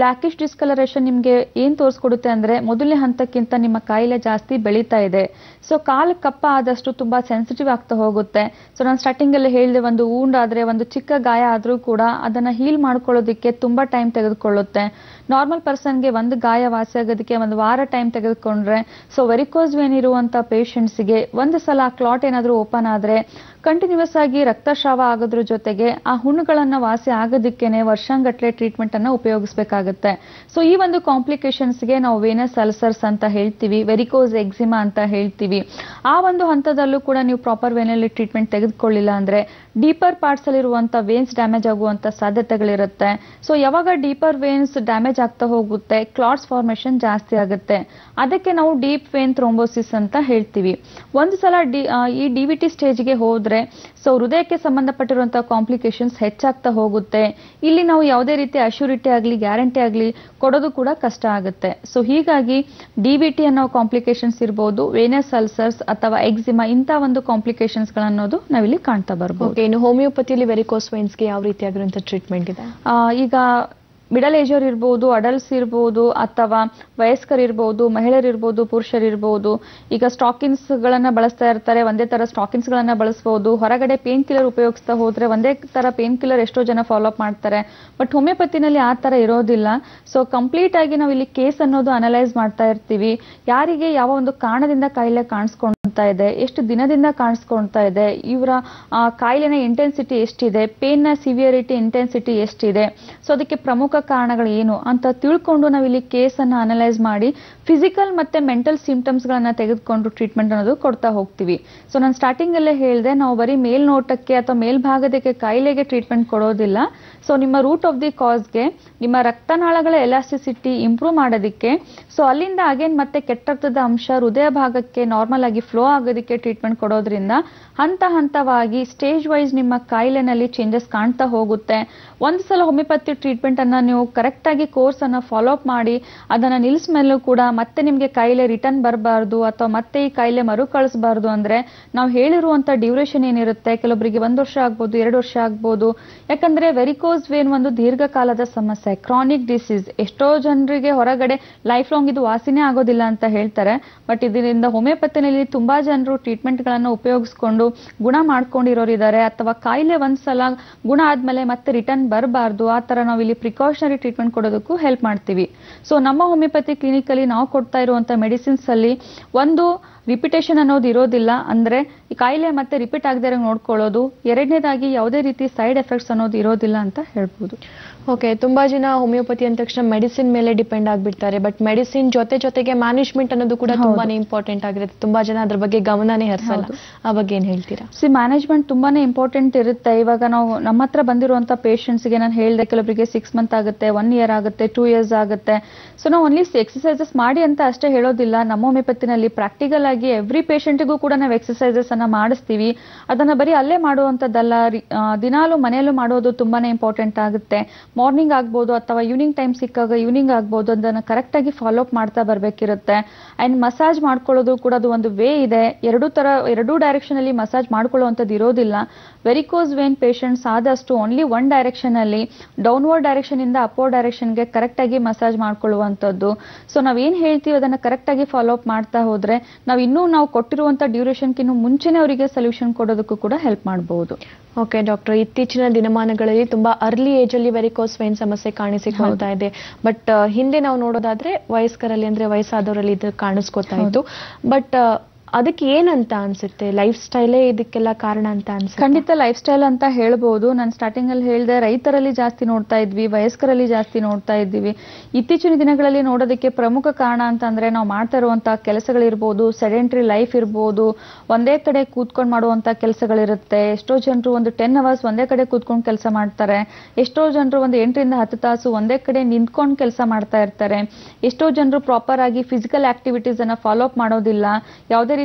ಡಿಸ್ಕಲರೇಷನ್ ನಿಮಗೆ ಏನ್ ತೋರಿಸ್ಕೊಡುತ್ತೆ ಅಂದ್ರೆ ಮೊದಲನೇ ಹಂತಕ್ಕಿಂತ ನಿಮ್ಮ ಕಾಯಿಲೆ ಜಾಸ್ತಿ ಬೆಳೀತಾ ಇದೆ ಸೊ ಕಾಲು ಕಪ್ಪ ಆದಷ್ಟು ತುಂಬಾ ಸೆನ್ಸಿಟಿವ್ ಆಗ್ತಾ ಹೋಗುತ್ತೆ ಸೊ ನಾನು ಸ್ಟಾರ್ಟಿಂಗ್ ಅಲ್ಲಿ ಹೇಳಿದೆ ಒಂದು ವೂಂಡ್ ಆದ್ರೆ ಒಂದು ಚಿಕ್ಕ ಗಾಯ ಆದ್ರೂ ಕೂಡ ಅದನ್ನ ಹೀಲ್ ಮಾಡ್ಕೊಳ್ಳೋದಕ್ಕೆ ತುಂಬಾ ಟೈಮ್ ತೆಗೆದುಕೊಳ್ಳುತ್ತೆ ನಾರ್ಮಲ್ ಪರ್ಸನ್ಗೆ ಒಂದು ಗಾಯ ವಾಸಿ ಆಗೋದಕ್ಕೆ ಒಂದು ವಾರ ಟೈಮ್ ತೆಗೆದುಕೊಂಡ್ರೆ ಸೊ ವೆರಿಕೋಸ್ ವೇನ್ ಇರುವಂತ ಗೆ ಒಂದು ಸಲ ಕ್ಲಾಟ್ ಏನಾದ್ರೂ ಓಪನ್ ಆದ್ರೆ ಕಂಟಿನ್ಯೂಸ್ ಆಗಿ ರಕ್ತಸ್ರಾವ ಆಗೋದ್ರ ಜೊತೆಗೆ ಆ ಹುಣ್ಣುಗಳನ್ನ ವಾಸಿ ಆಗೋದಕ್ಕೇನೆ ವರ್ಷಂಗಟ್ಲೆ ಟ್ರೀಟ್ಮೆಂಟ್ ಅನ್ನ ಉಪಯೋಗಿಸಬೇಕಾಗುತ್ತೆ ಸೊ ಈ ಒಂದು ಕಾಂಪ್ಲಿಕೇಶನ್ಸ್ಗೆ ನಾವು ವೇನಸ್ ಅಲ್ಸರ್ಸ್ ಅಂತ ಹೇಳ್ತೀವಿ ವೆರಿಕೋಸ್ ಎಕ್ಸಿಮಾ ಅಂತ ಹೇಳ್ತೀವಿ ಆ ಒಂದು ಹಂತದಲ್ಲೂ ಕೂಡ ನೀವು ಪ್ರಾಪರ್ ವೇನಲ್ಲಿ ಟ್ರೀಟ್ಮೆಂಟ್ ತೆಗೆದುಕೊಳ್ಳಿಲ್ಲ ಅಂದ್ರೆ ಡೀಪರ್ ಪಾರ್ಟ್ಸ್ ಅಲ್ಲಿರುವಂತ ವೇನ್ಸ್ ಡ್ಯಾಮೇಜ್ ಆಗುವಂತ ಸಾಧ್ಯತೆಗಳಿರುತ್ತೆ ಸೊ ಯಾವಾಗ ಡೀಪರ್ ವೇನ್ಸ್ ಡ್ಯಾಮೇಜ್ ಆಗ್ತಾ ಹೋಗುತ್ತೆ ಕ್ಲಾಟ್ಸ್ ಫಾರ್ಮೇಶನ್ ಜಾಸ್ತಿ ಆಗುತ್ತೆ ಅದಕ್ಕೆ ನಾವು ಡೀಪ್ ವೇನ್ ಥ್ರೋಂಬೋಸಿಸ್ ಅಂತ ಹೇಳ್ತೀವಿ ಒಂದು ಸಲ ಡಿ ಆ, ಈ ಡಿ ವಿ ಟಿ ಸ್ಟೇಜ್ಗೆ ಹೋದ್ರೆ ಸೊ ಹೃದಯಕ್ಕೆ ಸಂಬಂಧಪಟ್ಟಿರುವಂತಹ ಕಾಂಪ್ಲಿಕೇಶನ್ಸ್ ಹೆಚ್ಚಾಗ್ತಾ ಹೋಗುತ್ತೆ ಇಲ್ಲಿ ನಾವು ಯಾವುದೇ ರೀತಿ ಅಶ್ಯೂರಿಟಿ ಆಗಲಿ ಗ್ಯಾರಂಟಿ ಆಗಲಿ ಕೊಡೋದು ಕೂಡ ಕಷ್ಟ ಆಗುತ್ತೆ ಸೊ ಹೀಗಾಗಿ ಡಿ ವಿ ಟಿ ಅನ್ನೋ ಕಾಂಪ್ಲಿಕೇಶನ್ಸ್ ಇರ್ಬೋದು ವೇನಸ್ ಅಲ್ಸರ್ಸ್ ಅಥವಾ ಎಕ್ಸಿಮಾ ಇಂಥ ಒಂದು ಕಾಂಪ್ಲಿಕೇಶನ್ಸ್ ಗಳನ್ನೋದು ನಾವಿಲ್ಲಿ ಕಾಣ್ತಾ ಬರ್ಬೋದು ಓಕೆ ಇನ್ನು ಹೋಮಿಯೋಪತಿಯಲ್ಲಿ ವೆರಿಕೋಸ್ ಗೆ ಯಾವ ರೀತಿಯಾಗಿರುವಂತ ಟ್ರೀಟ್ಮೆಂಟ್ ಇದೆ ಆ, ಈಗ ಮಿಡಲ್ ಏಜರ್ ಇರ್ಬೋದು ಅಡಲ್ಟ್ಸ್ ಇರ್ಬೋದು ಅಥವಾ ವಯಸ್ಕರು ಇರ್ಬೋದು ಮಹಿಳೆಯರಿರ್ಬೋದು ಪುರುಷರಿರ್ಬೋದು ಈಗ ಸ್ಟಾಕಿನ್ಸ್ ಗಳನ್ನ ಬಳಸ್ತಾ ಇರ್ತಾರೆ ಒಂದೇ ತರ ಸ್ಟಾಕಿನ್ಸ್ ಗಳನ್ನ ಬಳಸಬಹುದು ಹೊರಗಡೆ ಪೇನ್ ಕಿಲ್ಲರ್ ಉಪಯೋಗಿಸ್ತಾ ಹೋದ್ರೆ ಒಂದೇ ತರ ಪೇನ್ ಕಿಲ್ಲರ್ ಎಷ್ಟೋ ಜನ ಫಾಲೋ ಅಪ್ ಮಾಡ್ತಾರೆ ಬಟ್ ಹೋಮಿಯೋಪತಿನಲ್ಲಿ ಆ ತರ ಇರೋದಿಲ್ಲ ಸೊ ಕಂಪ್ಲೀಟ್ ಆಗಿ ನಾವು ಇಲ್ಲಿ ಕೇಸ್ ಅನ್ನೋದು ಅನಲೈಸ್ ಮಾಡ್ತಾ ಇರ್ತೀವಿ ಯಾರಿಗೆ ಯಾವ ಒಂದು ಕಾರಣದಿಂದ ಕಾಯಿಲೆ ಕಾಣಿಸ್ಕೊಳ್ತಾ ಇದೆ ಎಷ್ಟು ದಿನದಿಂದ ಕಾಣಿಸ್ಕೊಳ್ತಾ ಇದೆ ಇವರ ಆ, ಕಾಯಿಲೆನ ಇಂಟೆನ್ಸಿಟಿ ಎಷ್ಟಿದೆ ಪೇನ್ ನ ಸಿವಿಯರಿಟಿ ಇಂಟೆನ್ಸಿಟಿ ಎಷ್ಟಿದೆ ಸೊ ಅದಕ್ಕೆ ಪ್ರಮುಖ ಕಾರಣಗಳು ಏನು ಅಂತ ತಿಳ್ಕೊಂಡು ನಾವು ಇಲ್ಲಿ ಕೇಸ್ ಅನ್ನ ಅನಲೈಸ್ ಮಾಡಿ ಫಿಸಿಕಲ್ ಮತ್ತೆ ಮೆಂಟಲ್ ಸಿಂಪ್ಟಮ್ಸ್ ಗಳನ್ನ ತೆಗೆದುಕೊಂಡು ಟ್ರೀಟ್ಮೆಂಟ್ ಅನ್ನೋದು ಕೊಡ್ತಾ ಹೋಗ್ತೀವಿ ಸೊ ನಾನು ಸ್ಟಾರ್ಟಿಂಗ್ ಅಲ್ಲೇ ಹೇಳಿದೆ ನಾವು ಬರೀ ಮೇಲ್ನೋಟಕ್ಕೆ ಅಥವಾ ಮೇಲ್ಭಾಗದಕ್ಕೆ ಕಾಯಿಲೆಗೆ ಟ್ರೀಟ್ಮೆಂಟ್ ಕೊಡೋದಿಲ್ಲ ಸೊ ನಿಮ್ಮ ರೂಟ್ ಆಫ್ ದಿ ಕಾಸ್ಗೆ ನಿಮ್ಮ ರಕ್ತನಾಳಗಳ ಎಲಾಸ್ಟಿಸಿಟಿ ಇಂಪ್ರೂವ್ ಮಾಡೋದಕ್ಕೆ ಸೊ ಅಲ್ಲಿಂದ ಅಗೇನ್ ಮತ್ತೆ ಕೆಟ್ಟ ರಕ್ತದ ಅಂಶ ಹೃದಯ ಭಾಗಕ್ಕೆ ನಾರ್ಮಲ್ ಆಗಿ ಫ್ಲೋ ಆಗೋದಕ್ಕೆ ಟ್ರೀಟ್ಮೆಂಟ್ ಕೊಡೋದ್ರಿಂದ ಹಂತ ಹಂತವಾಗಿ ಸ್ಟೇಜ್ ವೈಸ್ ನಿಮ್ಮ ಕಾಯಿಲೆನಲ್ಲಿ ಚೇಂಜಸ್ ಕಾಣ್ತಾ ಹೋಗುತ್ತೆ ಒಂದು ಸಲ ಹೋಮಿಯೋಪತಿ ಟ್ರೀಟ್ಮೆಂಟ್ ಅನ್ನ ನೀವು ಕರೆಕ್ಟ್ ಆಗಿ ಕೋರ್ಸ್ ಅನ್ನ ಫಾಲೋ ಅಪ್ ಮಾಡಿ ಅದನ್ನ ನಿಲ್ಸ್ ಮೇಲೂ ಕೂಡ ಮತ್ತೆ ನಿಮ್ಗೆ ಕಾಯಿಲೆ ರಿಟರ್ನ್ ಬರಬಾರ್ದು ಅಥವಾ ಮತ್ತೆ ಈ ಕಾಯಿಲೆ ಮರುಕಳಿಸಬಾರ್ದು ಅಂದ್ರೆ ನಾವು ಹೇಳಿರುವಂತ ಡ್ಯೂರೇಷನ್ ಏನಿರುತ್ತೆ ಕೆಲವೊಬ್ಬರಿಗೆ ಒಂದು ವರ್ಷ ಆಗ್ಬೋದು ಎರಡು ವರ್ಷ ಆಗ್ಬೋದು ಯಾಕಂದ್ರೆ ವೆರಿಕೋಸ್ ವೇನ್ ಒಂದು ದೀರ್ಘಕಾಲದ ಸಮಸ್ಯೆ ಕ್ರಾನಿಕ್ ಡಿಸೀಸ್ ಎಷ್ಟೋ ಜನರಿಗೆ ಹೊರಗಡೆ ಲೈಫ್ ಲಾಂಗ್ ಇದು ವಾಸಿನೇ ಆಗೋದಿಲ್ಲ ಅಂತ ಹೇಳ್ತಾರೆ ಬಟ್ ಇದರಿಂದ ಹೋಮಿಯೋಪತಿನಲ್ಲಿ ತುಂಬಾ ಜನರು ಟ್ರೀಟ್ಮೆಂಟ್ ಗಳನ್ನ ಉಪಯೋಗಿಸ್ಕೊಂಡು ಗುಣ ಮಾಡ್ಕೊಂಡಿರೋರು ಇದ್ದಾರೆ ಅಥವಾ ಕಾಯಿಲೆ ಒಂದ್ಸಲ ಗುಣ ಆದ್ಮೇಲೆ ಮತ್ತೆ ರಿಟರ್ನ್ ಬರಬಾರ್ದು ಆ ತರ ನಾವು ಇಲ್ಲಿ ಪ್ರಿಕಾಷನರಿ ಟ್ರೀಟ್ಮೆಂಟ್ ಕೊಡೋದಕ್ಕೂ ಹೆಲ್ಪ್ ಮಾಡ್ತೀವಿ ಸೊ ನಮ್ಮ ಹೋಮಿಯೋಪತಿ ಕ್ಲಿನಿಕ್ ಅಲ್ಲಿ ನಾವು ಕೊಡ್ತಾ ಇರುವಂತ ಮೆಡಿಸಿನ್ಸ್ ಅಲ್ಲಿ ಒಂದು ರಿಪಿಟೇಷನ್ ಅನ್ನೋದು ಇರೋದಿಲ್ಲ ಅಂದ್ರೆ ಈ ಕಾಯಿಲೆ ಮತ್ತೆ ರಿಪೀಟ್ ಆಗದೇ ಇರೋ ನೋಡ್ಕೊಳ್ಳೋದು ಎರಡನೇದಾಗಿ ಯಾವುದೇ ರೀತಿ ಸೈಡ್ ಎಫೆಕ್ಟ್ಸ್ ಅನ್ನೋದು ಇರೋದಿಲ್ಲ ಅಂತ ಹೇಳ್ಬೋದು ಓಕೆ ತುಂಬಾ ಜನ ಹೋಮಿಯೋಪತಿ ಅಂದ ತಕ್ಷಣ ಮೆಡಿಸಿನ್ ಮೇಲೆ ಡಿಪೆಂಡ್ ಆಗ್ಬಿಡ್ತಾರೆ ಬಟ್ ಮೆಡಿಸಿನ್ ಜೊತೆ ಜೊತೆಗೆ ಮ್ಯಾನೇಜ್ಮೆಂಟ್ ಅನ್ನೋದು ಕೂಡ ಹೌದು. ತುಂಬಾನೇ ಇಂಪಾರ್ಟೆಂಟ್ ಆಗಿರುತ್ತೆ ತುಂಬಾ ಜನ ಅದ್ರ ಬಗ್ಗೆ ಗಮನನೇ ಹರಿಸಲ್ಲ ಹೌದು. ಆ ಬಗ್ಗೆ ಏನ್ ಹೇಳ್ತೀರಾ ಸಿ ಮ್ಯಾನೇಜ್ಮೆಂಟ್ ತುಂಬಾನೇ ಇಂಪಾರ್ಟೆಂಟ್ ಇರುತ್ತೆ ಇವಾಗ ನಾವು ನಮ್ಮ ಹತ್ರ ಬಂದಿರುವಂತ ಗೆ ನಾನು ಹೇಳಿದೆ ಕೆಲವರಿಗೆ ಸಿಕ್ಸ್ ಮಂತ್ ಆಗುತ್ತೆ ಒನ್ ಇಯರ್ ಆಗುತ್ತೆ ಟೂ ಇಯರ್ಸ್ ಆಗುತ್ತೆ ಸೊ ನಾವು ಓನ್ಲಿ ಎಕ್ಸಸೈಸಸ್ ಮಾಡಿ ಅಂತ ಅಷ್ಟೇ ಹೇಳೋದಿಲ್ಲ ನಮ್ಮ ಹೋಮಿಯೋಪತಿನಲ್ಲಿ ಪ್ರಾಕ್ಟಿಕಲ್ ಆಗಿ ಎವ್ರಿ ಪೇಷಂಟ್ಗೂ ಕೂಡ ನಾವು ಎಕ್ಸಸೈಸಸ್ ಅನ್ನ ಮಾಡಿಸ್ತೀವಿ ಅದನ್ನ ಬರೀ ಅಲ್ಲೇ ಮಾಡುವಂತದ್ದಲ್ಲ ರಿ- ಆ, ದಿನಾಲು ಮನೆಯಲ್ಲೂ ಮಾಡೋದು ತುಂಬಾನೇ ಇಂಪಾರ್ಟೆಂಟ್ ಆಗುತ್ತೆ ಮಾರ್ನಿಂಗ್ ಆಗ್ಬೋದು ಅಥವಾ ಈವ್ನಿಂಗ್ ಟೈಮ್ ಸಿಕ್ಕಾಗ ಈವ್ನಿಂಗ್ ಆಗ್ಬೋದು ಅದನ್ನ ಕರೆಕ್ಟ್ ಆಗಿ ಫಾಲೋ ಅಪ್ ಮಾಡ್ತಾ ಬರ್ಬೇಕಿರುತ್ತೆ ಅಂಡ್ ಮಸಾಜ್ ಮಾಡ್ಕೊಳ್ಳೋದು ಕೂಡ ಅದು ಒಂದು ವೇ ಇದೆ ಎರಡೂ ತರ ಎರಡೂ ಡೈರೆಕ್ಷನ್ ಅಲ್ಲಿ ಮಸಾಜ್ ಮಾಡ್ಕೊಳ್ಳುವಂಥದ್ದು ಇರೋದಿಲ್ಲ ವೆರಿಕೋಸ್ ವೇನ್ ಪೇಷಂಟ್ಸ್ ಆದಷ್ಟು ಓನ್ಲಿ ಒನ್ ಡೈರೆಕ್ಷನ್ ಅಲ್ಲಿ ಡೌನ್ವರ್ಡ್ ಡೈರೆಕ್ಷನ್ ಇಂದ ಅಪೋರ್ ಡೈರೆಕ್ಷನ್ಗೆ ಕರೆಕ್ಟ್ ಆಗಿ ಮಸಾಜ್ ಮಾಡ್ಕೊಳ್ಳುವಂಥದ್ದು ಸೊ ನಾವೇನ್ ಹೇಳ್ತೀವಿ ಅದನ್ನ ಕರೆಕ್ಟ್ ಆಗಿ ಫಾಲೋ ಅಪ್ ಮಾಡ್ತಾ ಹೋದ್ರೆ ನಾವು ಇನ್ನೂ ನಾವು ಕೊಟ್ಟಿರುವಂತ ಡ್ಯೂರೇಷನ್ಗಿನ್ನೂ ಮುಂಚೆನೆ ಅವರಿಗೆ ಸೊಲ್ಯೂಷನ್ ಕೊಡೋದಕ್ಕೂ ಕೂಡ ಹೆಲ್ಪ್ ಮಾಡಬಹುದು ಓಕೆ ಡಾಕ್ಟರ್ ಇತ್ತೀಚಿನ ದಿನಮಾನಗಳಲ್ಲಿ ತುಂಬಾ ಅರ್ಲಿ ಏಜ್ ಅಲ್ಲಿ ವೆರಿಕೋಸ್ ವೇನ್ ಸಮಸ್ಯೆ ಕಾಣಿಸಿಕೊಳ್ತಾ ಇದೆ ಬಟ್ ಹಿಂದೆ ನಾವು ನೋಡೋದಾದ್ರೆ ವಯಸ್ಕರಲ್ಲಿ ಅಂದ್ರೆ ವಯಸ್ಸಾದವರಲ್ಲಿ ಇದು ಕಾಣಿಸ್ಕೊತಾ ಇತ್ತು ಬಟ್ ಅದಕ್ಕೆ ಏನಂತ ಅನ್ಸುತ್ತೆ ಲೈಫ್ ಸ್ಟೈಲೇ ಇದಕ್ಕೆಲ್ಲ ಕಾರಣ ಅಂತ ಅನ್ಸುತ್ತೆ ಖಂಡಿತ ಲೈಫ್ ಸ್ಟೈಲ್ ಅಂತ ಹೇಳ್ಬೋದು ನಾನು ಸ್ಟಾರ್ಟಿಂಗ್ ಅಲ್ಲಿ ಹೇಳಿದೆ ರೈತರಲ್ಲಿ ಜಾಸ್ತಿ ನೋಡ್ತಾ ಇದ್ವಿ ವಯಸ್ಕರಲ್ಲಿ ಜಾಸ್ತಿ ನೋಡ್ತಾ ಇದ್ದೀವಿ ಇತ್ತೀಚಿನ ದಿನಗಳಲ್ಲಿ ನೋಡೋದಕ್ಕೆ ಪ್ರಮುಖ ಕಾರಣ ಅಂತಂದ್ರೆ ನಾವು ಮಾಡ್ತಾ ಇರುವಂತಹ ಕೆಲಸಗಳಿರ್ಬೋದು ಸೆಡೆಂಟ್ರಿ ಲೈಫ್ ಇರ್ಬೋದು ಒಂದೇ ಕಡೆ ಕೂತ್ಕೊಂಡು ಮಾಡುವಂತ ಕೆಲಸಗಳಿರುತ್ತೆ ಎಷ್ಟೋ ಜನರು ಒಂದು ಟೆನ್ ಅವರ್ಸ್ ಒಂದೇ ಕಡೆ ಕೂತ್ಕೊಂಡು ಕೆಲಸ ಮಾಡ್ತಾರೆ ಎಷ್ಟೋ ಜನರು ಒಂದು ಎಂಟರಿಂದ ಹತ್ತು ತಾಸು ಒಂದೇ ಕಡೆ ನಿಂತ್ಕೊಂಡು ಕೆಲಸ ಮಾಡ್ತಾ ಇರ್ತಾರೆ ಎಷ್ಟೋ ಜನರು ಪ್ರಾಪರ್ ಆಗಿ ಫಿಸಿಕಲ್ ಆಕ್ಟಿವಿಟೀಸ್ ಅನ್ನ ಫಾಲೋ ಅಪ್ ಮಾಡೋದಿಲ್ಲ ಯಾವುದೇ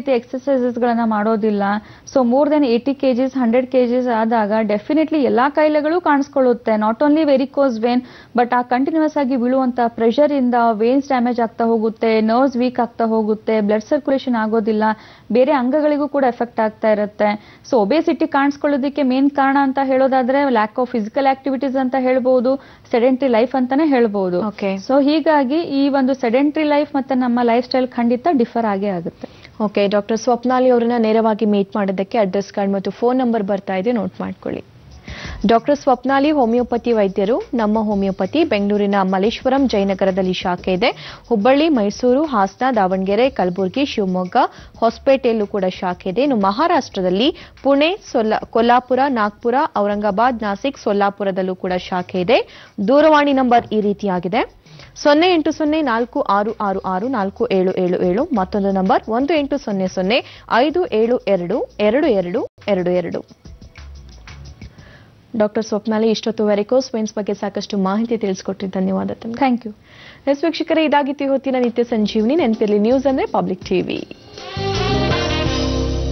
ರೀತಿ ಎಕ್ಸಸೈಸಸ್ಗಳನ್ನ ಮಾಡೋದಿಲ್ಲ so more than eighty KGs hundred KGs ಆದಾಗ ಡೆಫಿನೆಟ್ಲಿ ಎಲ್ಲಾ ಕಾಯಿಲೆಗಳು ಕಾಣಿಸ್ಕೊಳ್ಳುತ್ತೆ not only varicose vein but ಆ ಕಂಟಿನ್ಯೂಸ್ ಆಗಿ ಬೀಳುವಂತ ಪ್ರೆಷರ್ ಇಂದ ವೇನ್ಸ್ ಡ್ಯಾಮೇಜ್ ಆಗ್ತಾ ಹೋಗುತ್ತೆ ನರ್ವ್ಸ್ ವೀಕ್ ಆಗ್ತಾ ಹೋಗುತ್ತೆ ಬ್ಲಡ್ ಸರ್ಕ್ಯುಲೇಷನ್ ಆಗೋದಿಲ್ಲ ಬೇರೆ ಅಂಗಗಳಿಗೂ ಕೂಡ ಎಫೆಕ್ಟ್ ಆಗ್ತಾ ಇರುತ್ತೆ ಸೊ ಒಬೇಸಿಟಿ ಕಾಣಿಸ್ಕೊಳ್ಳೋದಕ್ಕೆ ಮೇನ್ ಕಾರಣ ಅಂತ ಹೇಳೋದಾದ್ರೆ ಲ್ಯಾಕ್ ಆಫ್ ಫಿಸಿಕಲ್ ಆಕ್ಟಿವಿಟೀಸ್ ಅಂತ ಹೇಳ್ಬೋದು ಸೆಡೆಂಟ್ರಿ ಲೈಫ್ ಅಂತಾನೆ ಹೇಳ್ಬೋದು Okay. ಸೊ ಹೀಗಾಗಿ ಈ ಒಂದು ಸೆಡೆಂಟ್ರಿ ಲೈಫ್ ಮತ್ತೆ ನಮ್ಮ ಲೈಫ್ ಸ್ಟೈಲ್ ಖಂಡಿತ ಡಿಫರ್ ಆಗೇ ಆಗುತ್ತೆ ಓಕೆ ಡಾಕ್ಟರ್ ಸ್ವಪ್ನಾಲಿ ಅವರನ್ನ ನೇರವಾಗಿ ಮೀಟ್ ಮಾಡೋದಕ್ಕೆ ಅಡ್ರೆಸ್ ಕಾರ್ಡ್ ಮತ್ತು ಫೋನ್ ನಂಬರ್ ಬರ್ತಾ ಇದೆ ನೋಟ್ ಮಾಡ್ಕೊಳ್ಳಿ ಡಾಕ್ಟರ್ ಸ್ವಪ್ನಾಲಿ ಹೋಮಿಯೋಪತಿ ವೈದ್ಯರು ನಮ್ಮ ಹೋಮಿಯೋಪತಿ ಬೆಂಗಳೂರಿನ ಮಲ್ಲೇಶ್ವರಂ ಜಯನಗರದಲ್ಲಿ ಶಾಖೆ ಇದೆ ಹುಬ್ಬಳ್ಳಿ ಮೈಸೂರು ಹಾಸನ ದಾವಣಗೆರೆ ಕಲಬುರಗಿ ಶಿವಮೊಗ್ಗ ಹೊಸಪೇಟೆಯಲ್ಲೂ ಕೂಡ ಶಾಖೆ ಇದೆ ಇನ್ನು ಮಹಾರಾಷ್ಟ್ರದಲ್ಲಿ ಪುಣೆ ಸೊಲ್ಲ ಕೊಲ್ಲಾಪುರ ನಾಗ್ಪುರ ಔರಂಗಾಬಾದ್ ನಾಸಿಕ್ ಸೊಲ್ಲಾಪುರದಲ್ಲೂ ಕೂಡ ಶಾಖೆ ಇದೆ ದೂರವಾಣಿ ನಂಬರ್ ಈ ರೀತಿಯಾಗಿದೆ ಸೊನ್ನೆ ಎಂಟು ಸೊನ್ನೆ ನಾಲ್ಕು ಆರು ಆರು ಆರು ನಾಲ್ಕು ಏಳು ಏಳು ಏಳು ಮತ್ತೊಂದು ನಂಬರ್ ಒಂದು ಎಂಟು ಸೊನ್ನೆ ಸೊನ್ನೆ ಐದು ಏಳು ಎರಡು ಎರಡು ಎರಡು ಎರಡು ಎರಡು ಡಾಕ್ಟರ್ ಸ್ವಪ್ನಾಲಿ ಇಷ್ಟೊತ್ತು ವೆರಿಕೋಸ್ ವೇನ್ಸ್ ಬಗ್ಗೆ ಸಾಕಷ್ಟು ಮಾಹಿತಿ ತಿಳಿಸ್ಕೊಟ್ಟಿದ್ದು ಧನ್ಯವಾದ ತಮಗೆ ಥ್ಯಾಂಕ್ ಯು ಎಸ್ ವೀಕ್ಷಕರೇ ಇದಾಗಿತ್ತು ಈ ಹೊತ್ತಿನ ನಿತ್ಯ ಸಂಜೀವಿನಿ ನೆನಪಿರಲಿ ನ್ಯೂಸ್ ಅಂದ್ರೆ ಪಬ್ಲಿಕ್ ಟಿವಿ